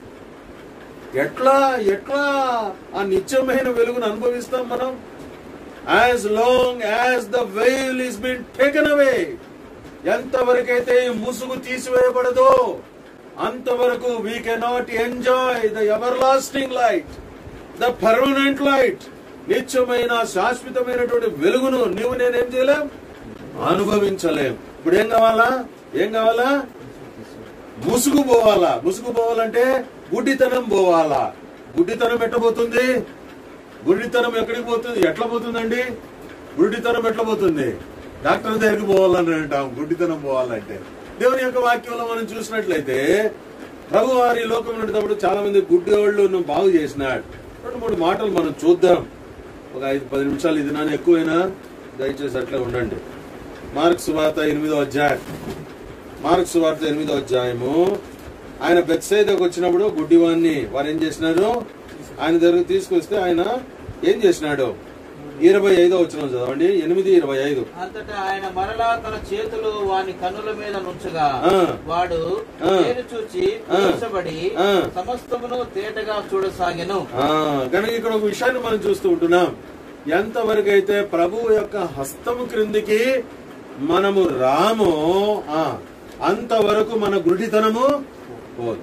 ఎట్లా ఎట్లా ఆ నిత్యమైన వెలుగును అనుభవిస్తాం మనం as long as the veil is been taken away ఎంతవరకైతే ఈ ముసుగు తీసివేయబడదో అంతవరకు we cannot enjoy the everlasting light the permanent light నిత్యమైన శాశ్వతమైనటువంటి వెలుగును నీవు నేనేం చేయలేం అనుభవించలేం ఇప్పుడు ఏం కావాలా ఏం కావాలా ముసుగు పోవాలా ముసుగు పోవాలంటే గుడ్డితనం పోవాలా గుడ్డితనం ఎట్లా పోతుంది గుడ్డితనం ఎక్కడికి పోతుంది ఎట్లా పోతుందండి గుడ్డితనం ఎట్లా పోతుంది డాక్టర్ దగ్గరికి పోవాలని అంటాం గుడ్డితనం పోవాలంటే దేవుని యొక్క వాక్యంలో మనం చూసినట్లయితే ప్రభు వారి లోకం ఉండేటప్పుడు చాలా మంది గుడ్డి వాళ్ళు బాగు చేసినాడు రెండు మూడు మాటలు మనం చూద్దాం ఒక ఐదు పది నిమిషాలు ఇది నాన్న ఎక్కువైనా దయచేసి అట్లా ఉండండి మార్క్స్ వార్త ఎనిమిదో అధ్యాయం మార్క్స్ వార్త ఎనిమిదో అధ్యాయము ఆయన బెత్సైదకు వచ్చినప్పుడు గుడ్డివాన్ని వారు ఏం చేసినారు ఆయన దగ్గరకు తీసుకొస్తే ఆయన ఏం చేసినాడు ఇరవై ఐదో వచ్చిన చదవండి ఎనిమిది ఇరవై ఐదు అంతటా ఆయన మరలా తన చేతులు వాని కన్నుల మీద నుంచగా ఆ. వాడు ఆ. నేను చూచి ఆ. కూర్చబడి ఆ. సమస్తమును తేటగా చూడసాగెను ఆ, కనుక ఇక్కడ ఒక విషయాన్ని మనం చూస్తూ ఉంటున్నాం ఎంతవరకు అయితే ప్రభువు యొక్క హస్తము క్రిందికి మనము రామో ఆ, అంతవరకు మన గుడితనము పోదు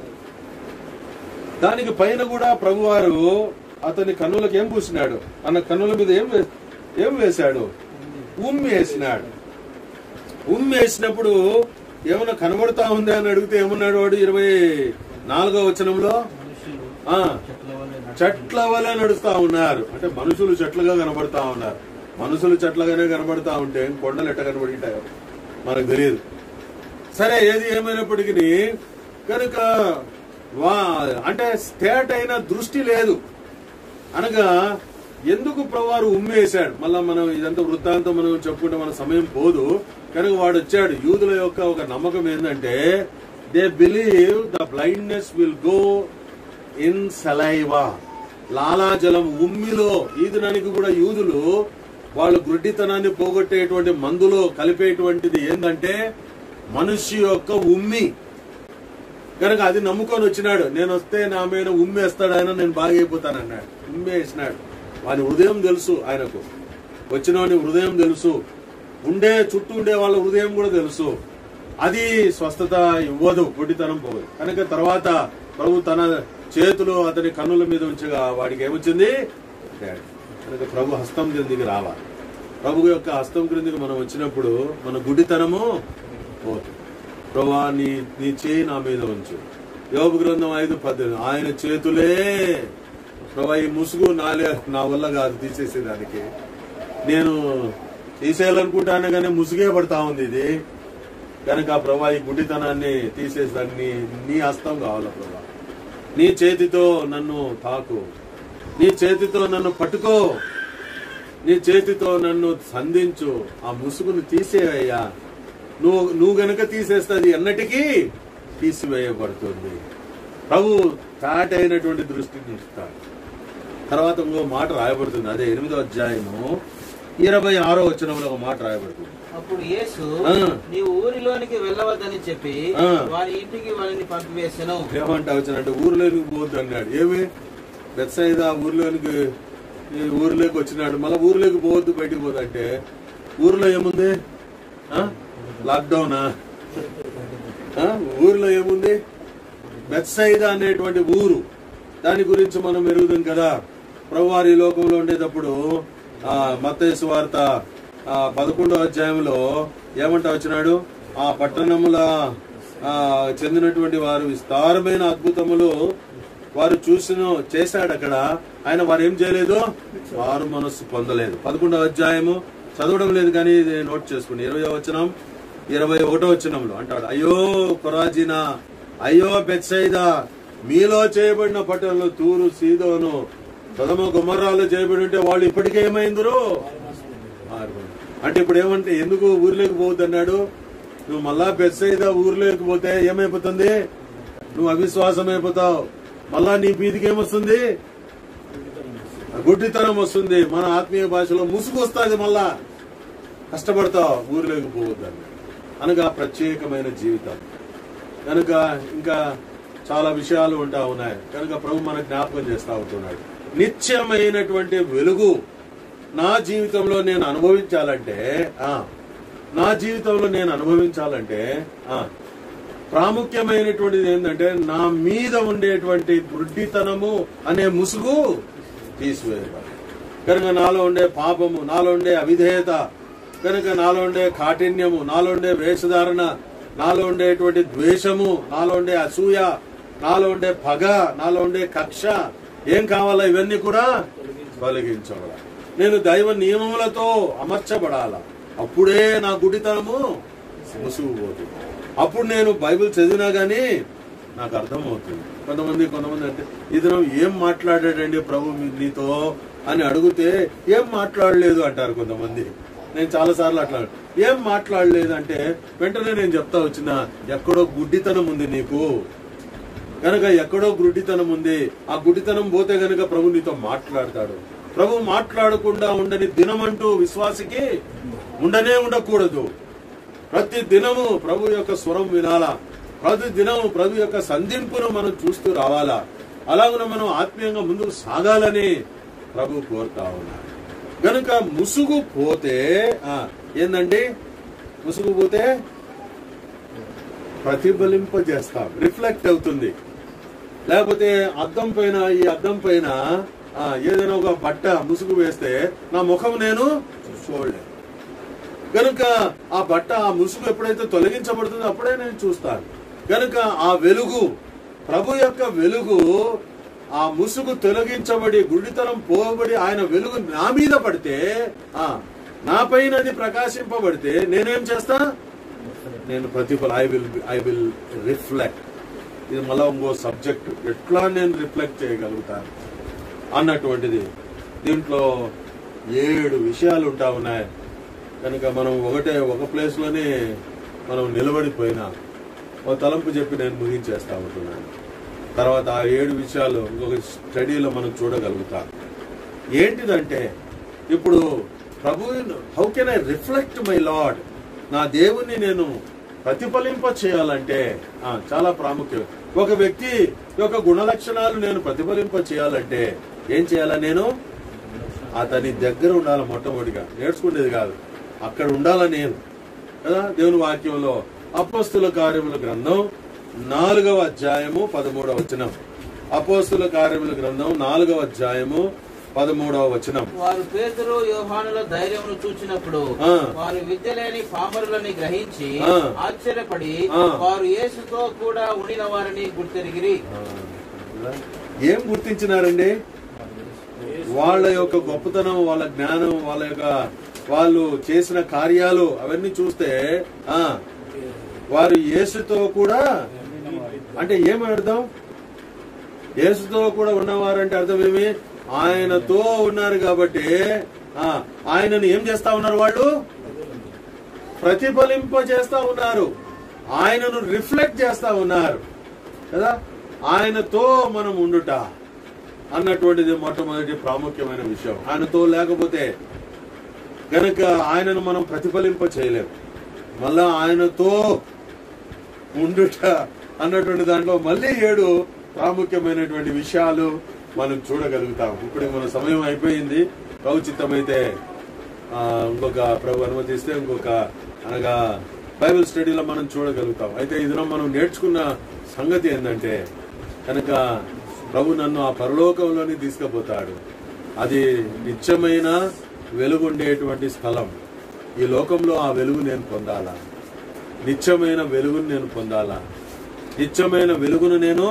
దానికి పైన కూడా ప్రభువారు అతని కన్నులకు ఏం పూసినాడు అన్న కన్నుల మీద ఏం వే- ఏం వేశాడు ఉమ్మి వేసినాడు ఉమ్మి వేసినప్పుడు ఏమన్నా కనబడతా ఉంది అని అడిగితే ఏమన్నాడు వాడు ఇరవై నాలుగో వచనంలో ఆ చెట్ల వలె నడుచుకుంటూ చెట్ల వలె నడుస్తా ఉన్నారు అంటే మనుషులు చెట్లుగా కనబడతా ఉన్నారు మనుషులు చెట్లుగానే కనబడతా ఉంటే కొండలు ఎట్ట కనబడిటాయో మనకు తెలియదు సరే ఏది ఏమైనప్పటికీ కనుక వా అంటే స్టేట్ అయిన దృష్టి లేదు అనగా ఎందుకు ప్రవారు ఉమ్మేశాడు మళ్ళా మనం ఇదంతా వృత్తాంతం మనం చెప్పుకుంటే మన సమయం పోదు కనుక వాడు వచ్చాడు యూదుల యొక్క ఒక నమ్మకం ఏంటంటే they believe the blindness will go in saliva లాలాజలం ఉమ్మిలో ఈ దినానికి కూడా యూదులు వాళ్ళు గుడ్డితనాన్ని పోగొట్టేటువంటి మందులో కలిపేటువంటిది ఏంటంటే మనిషి యొక్క ఉమ్మి కనుక అది నమ్ముకొని వచ్చినాడు నేను వస్తే నా మీద ఉమ్మేస్తాడు ఆయన నేను బాగైపోతానన్నాడు ఉమ్మేసినాడు వాని హృదయం తెలుసు ఆయనకు వచ్చినవాని హృదయం తెలుసు ఉండే చుట్టూ ఉండే వాళ్ళ హృదయం కూడా తెలుసు అది స్వస్థత ఇవ్వదు గుడ్డితనం పోదు కనుక తర్వాత ప్రభు తన చేతులు అతని కన్నుల మీద ఉంచగా వాడికి ఏమొచ్చింది డాడీ. కనుక ప్రభు హస్తం క్రిందికి రావాలి ప్రభు యొక్క హస్తం క్రిందికి మనం వచ్చినప్పుడు మన గుడ్డితనము పోతుంది ప్రభా నీ నీ చేయి నా మీద ఉంచు యోగ గ్రంథం ఐదు పద్దెనిమిది ఆయన చేతులే ప్రభా ఈ ముసుగు నాలే నా వల్ల కాదు తీసేసేదానికి నేను తీసేయాలనుకుంటాను కానీ ముసుగే పడతా ఉంది ఇది కనుక ప్రభా ఈ గుడ్డితనాన్ని తీసేసేదాన్ని నీ హస్తం కావాలా ప్రభా నీ చేతితో నన్ను తాకు నీ చేతితో నన్ను పట్టుకో నీ చేతితో నన్ను సంధించు ఆ ముసుగును తీసేవయ్యా నువ్వు నువ్వు గనక తీసేస్తే అది ఎన్నటికీ తీసివేయబడుతుంది ప్రభు తాట్ అయినటువంటి దృష్టిని ఇస్తాడు తర్వాత ఇంకో మాట రాయబడుతుంది అదే ఎనిమిదో అధ్యాయము ఇరవై ఆరో వచనంలో ఒక మాట రాయబడుతుంది అప్పుడు యేసు ఆ. నీవు ఊరిలోనికి వెళ్ళవద్దని చెప్పి ఆ. వారి ఇంటికి వారిని పంపివేసెను ఏమంటా వచ్చినట్టు ఊర్లోనికి పోద్దు అన్నాడు ఏమి బెత్సైదా ఊర్లోనికి ఈ ఊర్లోకి వచ్చినాడు మళ్ళీ ఊర్లోకి పోవద్దు బయటికి పోదు అంటే ఊర్లో ఏముంది ఆ? లాక్డౌనా ఆ? ఊర్లో ఏముంది బెత్సైదా అనేటువంటి ఊరు దాని గురించి మనం ఎరుగుదాం కదా ప్రభువారి ఈ లోకంలో ఉండేటప్పుడు ఆ మత్తయి వార్త ఆ పదకొండో అధ్యాయంలో ఏమంటా వచ్చినాడు ఆ పట్టణముల ఆ చెందినటువంటి వారు విస్తారమైన అద్భుతములు వారు చూసిన చేశాడు అక్కడ ఆయన వారు ఏం చేయలేదు వారు మనస్సు పొందలేదు పదకొండవ అధ్యాయము చదవడం లేదు కానీ ఇది నోట్ చేసుకోండి ఇరవై వచనం ఇరవై ఒకటో వచనంలో అంటాడు అయ్యో కొరాజినా అయ్యో బెత్సైదా మీలో చేయబడిన పట్టణంలో తూరు సీదోను సదమ గుమ్మరాలు చేయబడి ఉంటే వాళ్ళు ఇప్పటికే ఏమైందరు మారిపోయారు. అంటే ఇప్పుడు ఏమంటే ఎందుకు ఊర్లోకి పోవద్దు అన్నాడు నువ్వు మళ్ళా బెత్సైదా ఊర్లోకి పోతే ఏమైపోతుంది నువ్వు అవిశ్వాసం అయిపోతావు మళ్ళా నీ పీదికి ఏమొస్తుంది గుడ్డితనం వస్తుంది మన ఆత్మీయ భాషలో ముసుగు వస్తుంది మళ్ళా కష్టపడతావు ఊర్లోకి పోవద్దని అనగా ప్రత్యేకమైన జీవితం కనుక ఇంకా చాలా విషయాలు ఉంటా ఉన్నాయి కనుక ప్రభు మన జ్ఞాపకం చేస్తా ఉంటున్నాడు నిత్యమైనటువంటి వెలుగు నా జీవితంలో నేను అనుభవించాలంటే ఆ నా జీవితంలో నేను అనుభవించాలంటే ఆ ప్రాముఖ్యమైనటువంటిది ఏంటంటే నా మీద ఉండేటువంటి గుడ్డితనము అనే ముసుగు తీసివేయబడాలి కనుక నాలో ఉండే పాపము నాలో ఉండే అవిధేయత కనుక నాలో ఉండే కాఠిన్యము నాలో ఉండే వేషధారణ నాలో ఉండేటువంటి ద్వేషము నాలో ఉండే అసూయ నాలో ఉండే పగ నాలో ఉండే కక్ష ఏం కావాలా ఇవన్నీ కూడా తొలగించబడాలి నేను దైవ నియమములతో అమర్చబడాల అప్పుడే నా గుడితనము ముసుగుపోతుంది అప్పుడు నేను బైబిల్ చదివినా గానీ నాకు అర్థమవుతుంది కొంతమంది కొంతమంది అంటే ఇతను ఏం మాట్లాడాడండి ప్రభు మీ- నీతో అని అడిగితే ఏం మాట్లాడలేదు అంటారు కొంతమంది నేను చాలా సార్లు అట్లా ఏం మాట్లాడలేదు అంటే వెంటనే నేను చెప్తా వచ్చిన ఎక్కడో గుడ్డితనం ఉంది నీకు కనుక ఎక్కడో గుడ్డితనం ఉంది ఆ గుడ్డితనం పోతే గనుక ప్రభు నీతో మాట్లాడతాడు ప్రభు మాట్లాడకుండా ఉండని దినమంటూ విశ్వాసికి ఉండనే ఉండకూడదు ప్రతి దినము ప్రభు యొక్క స్వరం వినాలా ప్రతి దినము ప్రభు యొక్క సంధింపును మనం చూస్తూ రావాలా అలాగున మనం ఆత్మీయంగా ముందుకు సాగాలని ప్రభు కోరుతా ఉన్నాడు గనుక ముసుగు పోతే ఆ, ఏందండి ముసుగు పోతే ప్రతిఫలింపజేస్తాం రిఫ్లెక్ట్ అవుతుంది లేకపోతే అద్దం పైన ఈ అద్దం పైన ఆ, ఏదైనా ఒక బట్ట ముసుగు వేస్తే నా ముఖం నేను చూడలేను గనుక ఆ బట్ట ఆ ముసుగు ఎప్పుడైతే తొలగించబడుతుందో అప్పుడే నేను చూస్తాను గనుక ఆ వెలుగు ప్రభు యొక్క వెలుగు ఆ ముసుగు తొలగించబడి గుడితనం పోబడి ఆయన వెలుగు నా మీద పడితే ఆ నా పైన అది ప్రకాశింపబడితే నేనేం చేస్తా నేను ప్రతిఫల I will I will reflect ఇది మళ్ళా ఇంకో సబ్జెక్ట్ ఎట్లా నేను రిఫ్లెక్ట్ చేయగలుగుతాను అన్నటువంటిది దీంట్లో ఏడు విషయాలు ఉంటా ఉన్నాయి కనుక మనం ఒకటే ఒక ప్లేస్ లోనే మనం నిలబడిపోయినా ఒక తలంపు చెప్పి నేను ముగించేస్తా ఉంటున్నాను తర్వాత ఆ ఏడు విషయాలు ఇంకొక స్టడీలో మనం చూడగలుగుతాం ఏంటిదంటే ఇప్పుడు ప్రభు how can I reflect my Lord నా దేవుణ్ణి నేను ప్రతిఫలింప చేయాలంటే ఆ, చాలా ప్రాముఖ్యం ఒక వ్యక్తి యొక్క గుణ లక్షణాలు నేను ప్రతిఫలింప చేయాలంటే ఏం చేయాలా నేను అతని దగ్గర ఉండాలి మొట్టమొదటిగా నేర్చుకునేది కాదు అక్కడ ఉండాలా నేను కదా దేవుని వాక్యంలో అపోస్తుల కార్యముల గ్రంథం నాలుగవ అధ్యాయము పదమూడవ వచనం అపోస్తుల కార్యముల గ్రంథం నాలుగవ అధ్యాయము పదమూడవ వచనం వారు పేతురు యోహానుల ధైర్యమును చూచినప్పుడు ఆ. వారు విద్య లేని పామరులని గ్రహించి ఆ. ఆశ్చర్యపడి ఆ. వారు యేసుతో కూడా ఉండిన వారిని గుర్తెరిగిరి ఏం గుర్తించినారండి వాళ్ళ యొక్క గొప్పతనం వాళ్ళ జ్ఞానం వాళ్ళ యొక్క వాళ్ళు చేసిన కార్యాలు అవన్నీ చూస్తే ఆ వారు యేసుతో కూడా అంటే ఏమి అర్థం యేసుతో కూడా ఉన్నవారంటే అర్థం ఏమి ఆయనతో ఉన్నారు కాబట్టి ఆ ఆయనను ఏం చేస్తా ఉన్నారు వాళ్ళు ప్రతిఫలింప చేస్తా ఉన్నారు ఆయనను రిఫ్లెక్ట్ చేస్తా ఉన్నారు కదా ఆయనతో మనం ఉండుట అన్నటువంటిది మొట్టమొదటి ప్రాముఖ్యమైన విషయం ఆయనతో లేకపోతే గనక ఆయనను మనం ప్రతిఫలింప చేయలేం మళ్ళా ఆయనతో ఉండుట అన్నటువంటి దాంట్లో మళ్ళీ ఏడు ప్రాముఖ్యమైనటువంటి విషయాలు మనం చూడగలుగుతాం ఇప్పుడు మన సమయం అయిపోయింది ప్రభుచిత్తమైతే ఆ, ఇంకొక ప్రభు అనుమతిస్తే ఇంకొక అనగా బైబిల్ స్టడీలో మనం చూడగలుగుతాం అయితే ఇది మనం నేర్చుకున్న సంగతి ఏంటంటే కనుక ప్రభు నన్ను ఆ పరలోకంలోని తీసుకుపోతాడు అది నిత్యమైన వెలుగుండేటువంటి స్థలం ఈ లోకంలో ఆ వెలుగు నేను పొందాలా నిత్యమైన వెలుగును నేను పొందాలా నిత్యమైన వెలుగును నేను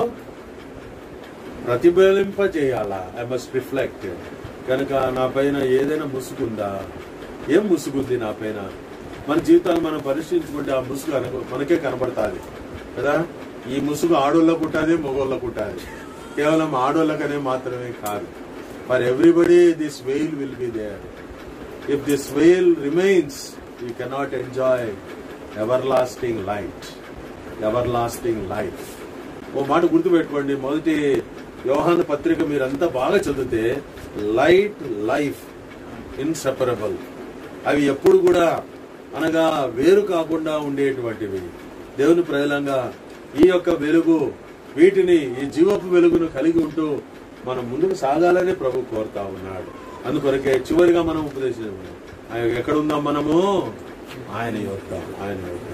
ప్రతిఫలింప చేయాలా ఐ మస్ట్ రిఫ్లెక్ట్ కనుక నా పైన ఏదైనా ముసుగుందా ఏం ముసుగుంది నా పైన మన జీవితాన్ని మనం పరిశీలించుకుంటే ఆ ముసుగు అనకు- మనకే కనబడుతుంది కదా ఈ ముసుగు ఆడోళ్ళకు ఉంటుంది మగోళ్ళకు ఉంటుంది కేవలం ఆడోళ్ళకనే మాత్రమే కాదు for everybody this veil will be there if this veil remains you cannot enjoy everlasting light everlasting life ఓ మాట గుర్తుపెట్టుకోండి మొదటి యోహాను పత్రిక మీరంతా బాగా చదివితే లైట్ లైఫ్ ఇన్సెపరబుల్ అవి ఎప్పుడు కూడా అనగా వేరు కాకుండా ఉండేటువంటివి దేవుని ప్రజలంగా ఈ యొక్క వెలుగు వీటిని ఈ జీవపు వెలుగును కలిగి ఉంటూ మనం ముందుకు సాగాలని ప్రభు కోరుతా ఉన్నాడు అందుకొరకే చివరిగా మనం ఉపదేశం ఆయన ఎక్కడుందాం మనము ఆయన యొక్క ఆయన యొక్క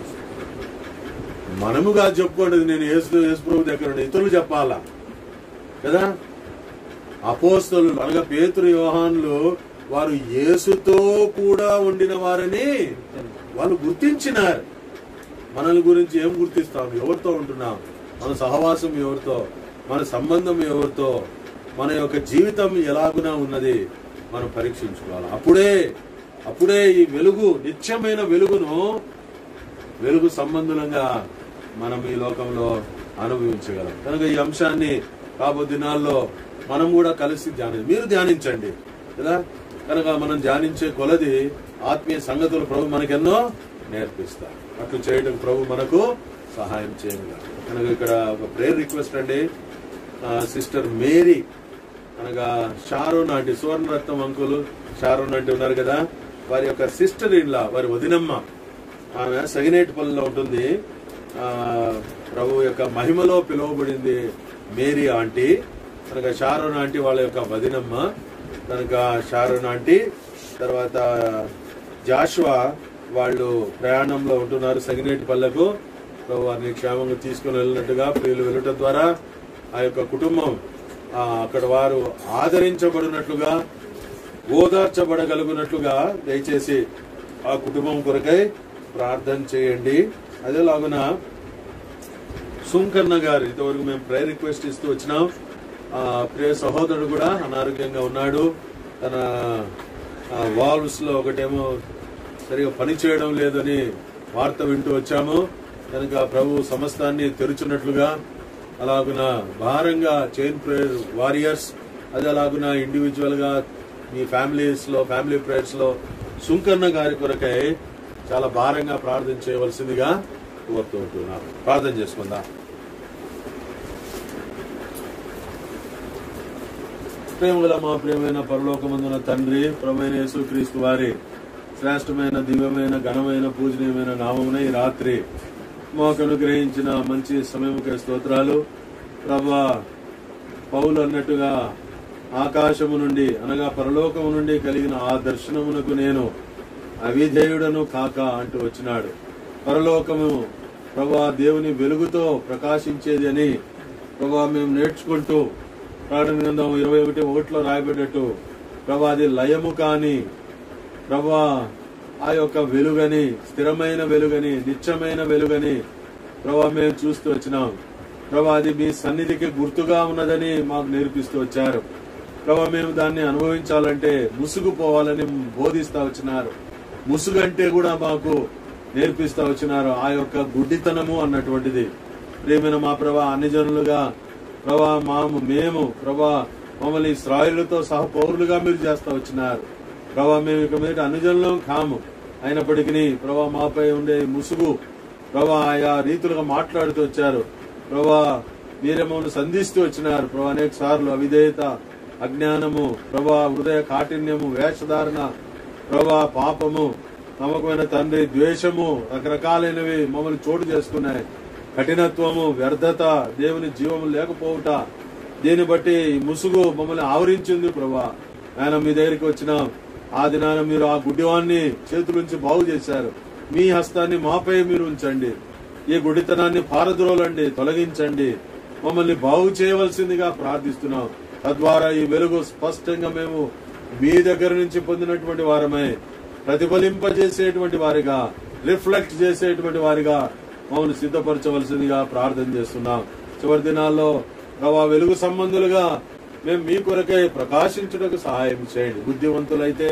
మనముగా చెప్పుకోండి నేను యేసు యేసు ప్రభు దగ్గర ఉండి ఇతరులు చెప్పాలా కదా అపోస్తలు అనగా పేతురు యోహాన్లు వారు యేసుతో కూడా ఉండిన వారని వాళ్ళు గుర్తించినారు మనల్ని గురించి ఏం గుర్తిస్తాం ఎవరితో ఉంటున్నాం మన సహవాసం ఎవరితో మన సంబంధం ఎవరితో మన యొక్క జీవితం ఎలాగునా ఉన్నది మనం పరీక్షించుకోవాలి అప్పుడే అప్పుడే ఈ వెలుగు నిత్యమైన వెలుగును వెలుగు సంబంధులంగా మనం ఈ లోకంలో అనుభవించగలం కనుక ఈ అంశాన్ని రాబో దినాల్లో మనం కూడా కలిసి ధ్యానం మీరు ధ్యానించండి కదా కనుక మనం ధ్యానించే కొలది ఆత్మీయ సంగతులు ప్రభు మనకెన్నో నేర్పిస్తారు అట్లు చేయడం ప్రభు మనకు సహాయం చేయాలి కనుక ఇక్కడ ఒక ప్రేయర్ రిక్వెస్ట్ అండి సిస్టర్ మేరీ అనగా Sharon aunty Suvarnaratnam uncle Sharon aunty ఉన్నారు కదా వారి యొక్క సిస్టర్ ఇన్లా వారి వదినమ్మ ఆమె సగినేటిపల్లిలో ఉంటుంది ఆ, ప్రభు యొక్క మహిమలో పిలువబడింది మేరీ ఆంటీ కనుక షారోన్ ఆంటీ వాళ్ళ యొక్క వదినమ్మ కనుక షారోన్ ఆంటీ తర్వాత జాషువా వాళ్ళు ప్రయాణంలో ఉంటున్నారు సగినేటిపల్లకు ప్రభు వారిని క్షేమంగా తీసుకుని వెళ్ళినట్టుగా ప్రియులు వెళ్ళటం ద్వారా ఆ యొక్క కుటుంబం ఆ, అక్కడ వారు ఆదరించబడినట్లుగా ఓదార్చబడగలుగునట్లుగా దయచేసి ఆ కుటుంబం కొరకై ప్రార్థన చేయండి అదేలాగున సుంకన్న గారు ఇంతవరకు మేము ప్రేయర్ రిక్వెస్ట్ ఇస్తూ వచ్చినాం ఆ ప్రియ సహోదరుడు కూడా అనారోగ్యంగా ఉన్నాడు తన వాల్వ్స్ లో ఒకటేమో సరిగా పని చేయడం లేదని వార్త వింటూ వచ్చాము కనుక ప్రభు సమస్తాన్ని తెరుచున్నట్లుగా అలాగున భారంగా చైన్ ప్రేయర్ వారియర్స్ అదే అలాగున ఇండివిజువల్ గా మీ ఫ్యామిలీస్ లో ఫ్యామిలీ ప్రేయర్స్ లో సుంకన్న గారి కొరకై చాలా భారంగా ప్రార్థన చేయవలసిందిగా కోరుతూ ఉంటున్నాం ప్రార్థన చేసుకుందాం ప్రేమగల మా ప్రియమైన పరలోకమందున తండ్రి ప్రమైన యేసుక్రీస్తు వారి శ్రేష్టమైన దివ్యమైన ఘనమైన పూజనీయమైన నామమున ఈ రాత్రి మాకు అనుగ్రహించిన మంచి సమయముక స్తోత్రాలు ప్రభా పౌలు అన్నట్టుగా ఆకాశము నుండి అనగా పరలోకము నుండి కలిగిన ఆ దర్శనమునకు నేను అవిధేయుడను కాక అంటూ వచ్చినాడు పరలోకము ప్రభా దేవుని వెలుగుతో ప్రకాశించేది అని ప్రభా మేము నేర్చుకుంటూ ప్రకటన గ్రంథం ఇరవై ఒకటి ఒకటిలో రాయబడ్డట్టు ప్రభా అది లయము కాని ప్రభా ఆ యొక్క వెలుగని స్థిరమైన వెలుగని నిత్యమైన వెలుగని ప్రభా మేము చూస్తూ వచ్చినాం ప్రభా అది మీ సన్నిధికి గుర్తుగా ఉన్నదని మాకు నేర్పిస్తూ వచ్చారు ప్రభా మేము దాన్ని అనుభవించాలంటే ముసుగుపోవాలని బోధిస్తా వచ్చినారు ముసుగంటే కూడా మాకు నేర్పిస్తా వచ్చినారు ఆ యొక్క గుడ్డితనము అన్నటువంటిది ప్రేమైన మా ప్రభా అన్ని జనులుగా ప్రభా మాము మేము ప్రభా మమ్మల్ని ఇస్రాయిలతో సహ పౌరులుగా మీరు చేస్తా వచ్చినారు ప్రభా మేము ఇక మీద అనుజనులం కాము అయినప్పటికీ ప్రభా మాపై ఉండే ముసుగు ప్రభా ఆయా రీతులుగా మాట్లాడుతూ వచ్చారు ప్రభా మీరే మమ్మల్ని సంధిస్తూ వచ్చినారు ప్రభా అనేక సార్లు అవిధేయత అజ్ఞానము ప్రభా హృదయ కాఠిన్యము వేషధారణ ప్రభా పాపము నమ్మకమైన తండ్రి ద్వేషము రకరకాలైనవి మమ్మల్ని చోటు చేసుకున్నాయి కఠినత్వము వ్యర్థత దేవుని జీవము లేకపోవుట దీన్ని బట్టి ఈ ముసుగు మమ్మల్ని ఆవరించింది ప్రభా ఆయన మీ దగ్గరికి వచ్చిన ఆ దినాన మీరు ఆ గుడ్డివాన్ని చేతులుంచి బాగు చేశారు మీ హస్తాన్ని మాపై మీరు ఉంచండి ఈ గుడితనాన్ని పారద్రోలండి తొలగించండి మమ్మల్ని బాగు చేయవలసిందిగా ప్రార్థిస్తున్నాం తద్వారా ఈ వెలుగు స్పష్టంగా మేము మీ దగ్గర నుంచి పొందినటువంటి వారమై ప్రతిఫలింపజేసేటువంటి వారిగా రిఫ్లెక్ట్ చేసేటువంటి వారిగా మమ్మల్ని సిద్ధపరచవలసిందిగా ప్రార్థన చేస్తున్నాం చివరి దినాల్లో ప్రభా వెలుగు సంబంధులుగా మేము మీ కొరకై ప్రకాశించుటకు సహాయం చేయండి బుద్ధివంతులైతే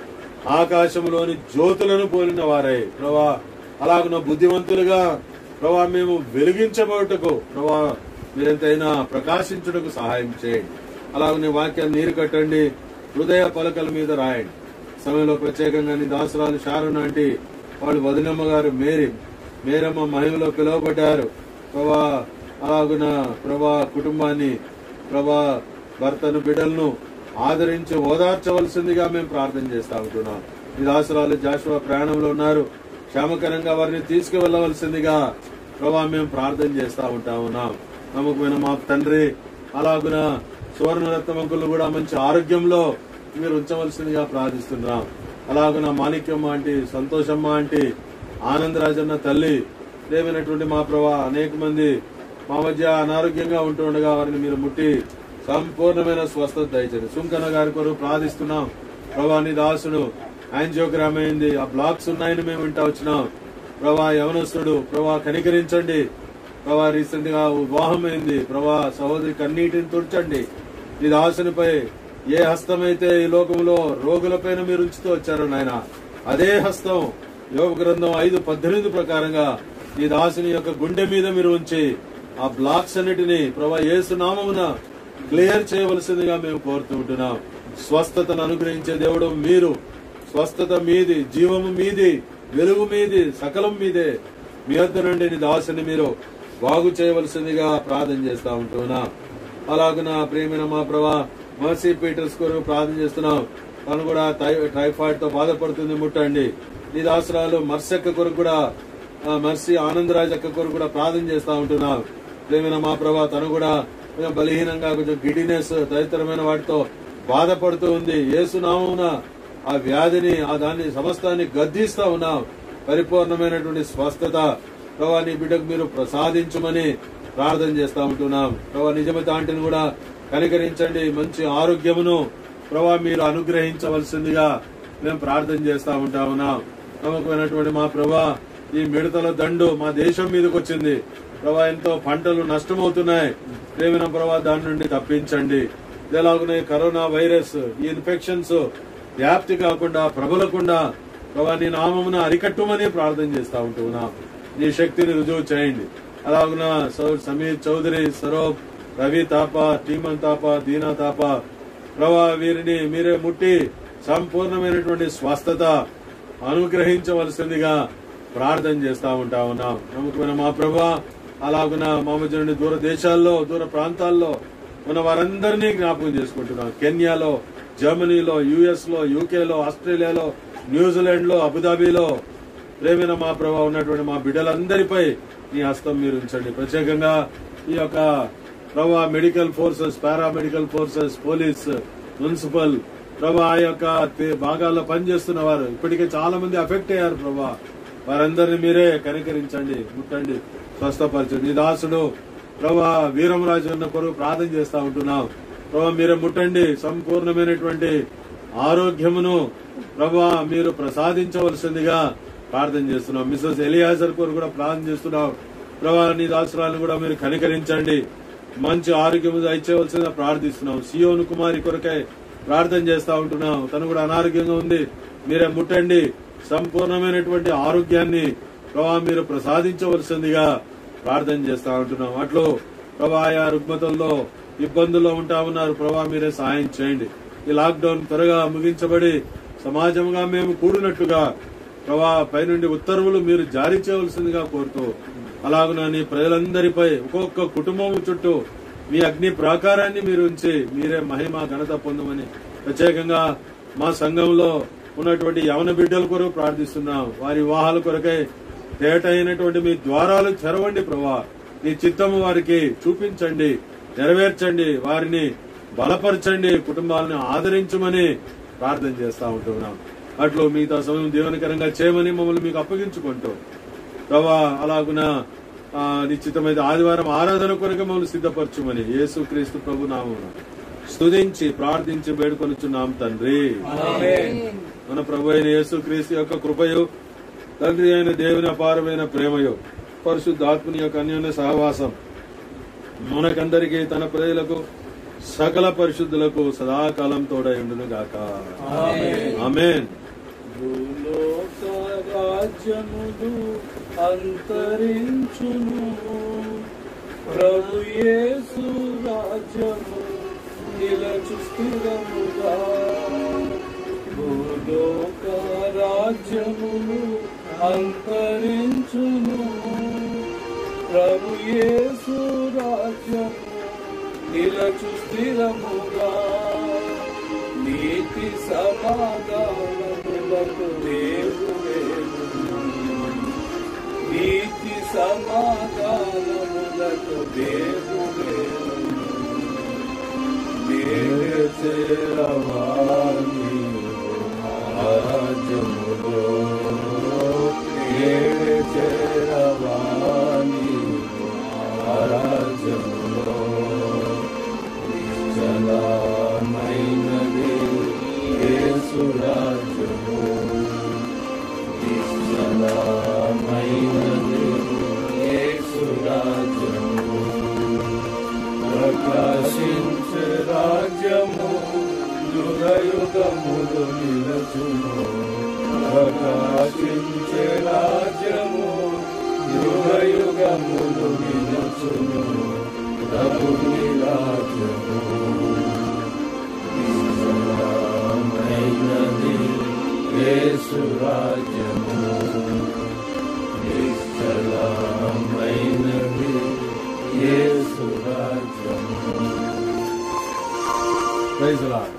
ఆకాశంలోని జ్యోతులను పోలిన వారై ప్రభా అలాగున బుద్ధివంతులుగా ప్రభా మేము వెలిగించబోటకు ప్రభా మీరెంతైనా ప్రకాశించుటకు సహాయం చేయండి అలాగనే వాక్యాన్ని నీరు కట్టండి హృదయ పలకల మీద రాయండి సమయంలో ప్రత్యేకంగా నీ దాసరాలు శారణ అంటే వాళ్ళు వదినమ్మ గారు మేరీ మేరమ్మ మహిమలో పిలువబడ్డారు ప్రభా అలాగున ప్రభా కుటుంబాన్ని ప్రభా భర్తను బిడ్డలను ఆదరించి ఓదార్చవలసిందిగా మేము ప్రార్థన చేస్తా ఉంటున్నాం ఈ దాసరాలు జాషువా ప్రయాణంలో ఉన్నారు క్షేమకరంగా వారిని తీసుకువెళ్ళవలసిందిగా ప్రభా మేము ప్రార్థన చేస్తా ఉంటా ఉన్నాం నమ్మకమైన మా తండ్రి అలాగున సువర్ణరత్నమంకులు కూడా మంచి ఆరోగ్యంలో మీరు ఉంచవలసిందిగా ప్రార్థిస్తున్నాం అలాగున మాణిక్యమ్మ ఆంటీ సంతోషమ్మ ఆంటీ ఆనందరాజన్న తల్లి దేవైనటువంటి మా ప్రభా అనేక మంది మా మధ్య అనారోగ్యంగా ఉంటుండగా వారిని మీరు ముట్టి సంపూర్ణమైన స్వస్థత దయచండి సుంకన్న గారి కొరకు ప్రార్థిస్తున్నాం ప్రభా నీ దాసుడు యాంజియోగ్రామ్ అయింది ఆ బ్లాక్స్ ఉన్నాయని మేము వింటా వచ్చినాం ప్రభా యవనస్తుడు ప్రభా కనికరించండి ప్రభా రీసెంట్ గా వివాహం అయింది ప్రభా సహోదరి కన్నీటిని తుడ్చండి ఈ దాసునిపై ఏ హస్తమైతే ఈ లోకంలో రోగులపైన మీరు ఉంచుతూ వచ్చారో నాయన అదే హస్తం యోగ గ్రంథం ఐదు పద్దెనిమిది ప్రకారంగా ఈ దాసుని యొక్క గుండె మీద మీరు ఉంచి ఆ బ్లాక్స్ అన్నిటిని ప్రభా యేసు నామమున క్లియర్ చేయవలసిందిగా మేము కోరుతూ ఉంటున్నాం స్వస్థతను అనుగ్రహించే దేవుడు మీరు స్వస్థత మీది జీవము మీది వెలుగు మీది సకలం మీదే మీ వద్ద నుండి నీ దాసుని మీరు బాగు చేయవలసిందిగా ప్రార్థన చేస్తా ఉంటున్నా అలాగున ప్రేమైన మా ప్రభా మర్సీ పీటర్స్ కొరకు ప్రార్థన చేస్తున్నాం తను కూడా టై- టైఫాయిడ్ తో బాధపడుతుంది ముట్టండి నీ దాసరాలు మర్సక్క కొరకు కూడా ఆ, మర్సీ ఆనందరాజ్ అక్క కొరకు కూడా ప్రార్థన చేస్తా ఉంటున్నాం ప్రేమైన మా ప్రభా తను కూడా కొంచెం బలహీనంగా కొంచెం గిడినెస్ తదితరమైన వాటితో బాధపడుతూ ఉంది ఏసునామమున ఆ వ్యాధిని ఆ దాన్ని సమస్తాన్ని గద్దిస్తా ఉన్నాం పరిపూర్ణమైనటువంటి స్వస్థత ప్రభా నీ బిడ్డకు మీరు ప్రసాదించమని ప్రార్థన చేస్తా ఉంటున్నాం ప్రభా నిజమత ఆంటీని కూడా కనికరించండి మంచి ఆరోగ్యమును ప్రభా మీరు అనుగ్రహించవలసిందిగా మేము ప్రార్థన చేస్తా ఉంటా ఉన్నాం నమ్మకమైనటువంటి మా ప్రభా ఈ మిడతల దండు మా దేశం మీదకి వచ్చింది ప్రభా ఎంతో పంటలు నష్టమవుతున్నాయి ప్రేమిన ప్రభా దాని నుండి తప్పించండి ఇలాగునే కరోనా వైరస్ ఈ ఇన్ఫెక్షన్స్ వ్యాప్తి కాకుండా ప్రబలకుండా ప్రభా నీ నామమున అరికట్టుమని ప్రార్థన చేస్తా ఉంటున్నాం నీ శక్తిని రుజువు చేయండి అలాగున సౌ- సమీర్ చౌదరి సరోబ్ రవి తాప టీమన్ తాప దీనా తాప ప్రభా వీరిని మీరే ముట్టి సంపూర్ణమైనటువంటి స్వస్థత అనుగ్రహించవలసిందిగా ప్రార్థన చేస్తా ఉంటా ఉన్నాం నమ్మకమైన మా ప్రభా అలాగున మామజనుడి దూర దేశాల్లో దూర ప్రాంతాల్లో ఉన్న వారందరినీ జ్ఞాపకం చేసుకుంటున్నాం కెన్యాలో జర్మనీలో యుఎస్ లో యూకేలో ఆస్ట్రేలియాలో న్యూజిలాండ్ లో అబుదాబిలో ప్రేమైన మా ప్రభా ఉన్నటువంటి మా బిడ్డలందరిపై నీ హస్తం మీరు ఉంచండి ప్రత్యేకంగా ఈ యొక్క ప్రభా medical forces paramedical forces police municipal ప్రభా ఆ యొక్క తే- భాగాల్లో పనిచేస్తున్న వారు ఇప్పటికే చాలా మంది అఫెక్ట్ అయ్యారు ప్రభా వారందరిని మీరే కనికరించండి ముట్టండి స్వస్థపరచండి నీ దాసుడు ప్రభా వీరమరాజు ఉన్న కొరకు ప్రార్థన చేస్తా ఉంటున్నాం ప్రభా మీరే ముట్టండి సంపూర్ణమైనటువంటి ఆరోగ్యమును ప్రభా మీరు ప్రసాదించవలసిందిగా ప్రార్థన చేస్తున్నాం మిస్సెస్ ఎలియాజర్ కొరకు కూడా ప్రార్థన చేస్తున్నాం ప్రభా నీ దాసురాలను కూడా మీరు కనికరించండి మంచి ఆరోగ్యం దయచేయవలసిందిగా ప్రార్థిస్తున్నాం సియోను కుమారి కొరకై ప్రార్థన చేస్తా ఉంటున్నాం తను కూడా అనారోగ్యంగా ఉంది మీరే ముట్టండి సంపూర్ణమైనటువంటి ఆరోగ్యాన్ని ప్రభా మీరు ప్రసాదించవలసిందిగా ప్రార్థన చేస్తా ఉంటున్నాం అట్లు ప్రభా ఆయా రుగ్మతల్లో ఇబ్బందుల్లో ఉంటా ఉన్నారు ప్రభా మీరే సహాయం చేయండి ఈ లాక్డౌన్ త్వరగా ముగించబడి సమాజంగా మేము కూడినట్లుగా ప్రభా పైనుండి ఉత్తర్వులు మీరు జారీ చేయవలసిందిగా కోరుతూ అలాగున నీ ప్రజలందరిపై ఒక్కొక్క కుటుంబం చుట్టూ మీ అగ్ని ప్రాకారాన్ని మీరు ఉంచి మీరే మహిమ ఘనత పొందమని ప్రత్యేకంగా మా సంఘంలో ఉన్నటువంటి యవన బిడ్డల కొరకు ప్రార్థిస్తున్నాం వారి వివాహాల కొరకై తేట అయినటువంటి మీ ద్వారాలు తెరవండి ప్రభా నీ చిత్తము వారికి చూపించండి నెరవేర్చండి వారిని బలపరచండి కుటుంబాలను ఆదరించమని ప్రార్థన చేస్తా ఉంటున్నాం అట్లు మిగతా సమయం దీవనకరంగా చేయమని మమ్మల్ని మీకు అప్పగించుకుంటూ ప్రభా అలాగున ఆ, నిశ్చితమైన ఆదివారం ఆరాధన కొరకు మమ్మల్ని సిద్ధపరచుమని యేసు క్రీస్తు ప్రభు నామమున స్తుతించి ప్రార్థించి వేడుకొనుచున్నాం తండ్రి మన ప్రభు అయిన యేసు క్రీస్తు యొక్క కృపయు తండ్రి అయిన దేవుని అపారమైన ప్రేమయు పరిశుద్ధాత్మని యొక్క అన్యోన్య సహవాసం మనకందరికీ తన ప్రజలకు సకల పరిశుద్ధులకు సదాకాలం తోడై ఉండును గాక ఆమేన్ భూలోక రాజ్యములు అంతరించును ప్రభు యేసు రాజ్యము నిలచు స్థిరముగా భూలోక రాజ్యములు అంతరించును ప్రభు యేసు రాజ్యము నిలచు స్థిరముగా నీతి సమాధానములకు దేవుడేను నీతి సమాధానములకు దేవుడేను నేనే చేరవాణి రాజ్యములో నేనే చేరవాణి రాజ్యములో నిశ్చలమైనది యేసు రాజ్యము నిశ్చలమైనది యేసు రాజ్యము ప్రకాశించే రాజ్యము యుగయుగములు నిలచును ప్రకాశించే రాజ్యము యుగయుగములు నిలచును ప్రభుని రాజ్యము నిశ్చలమైనది యేసు రాజ్యము నిశ్చలమైనది యేసు రాజ్యము ప్రైజ్ లార్డ్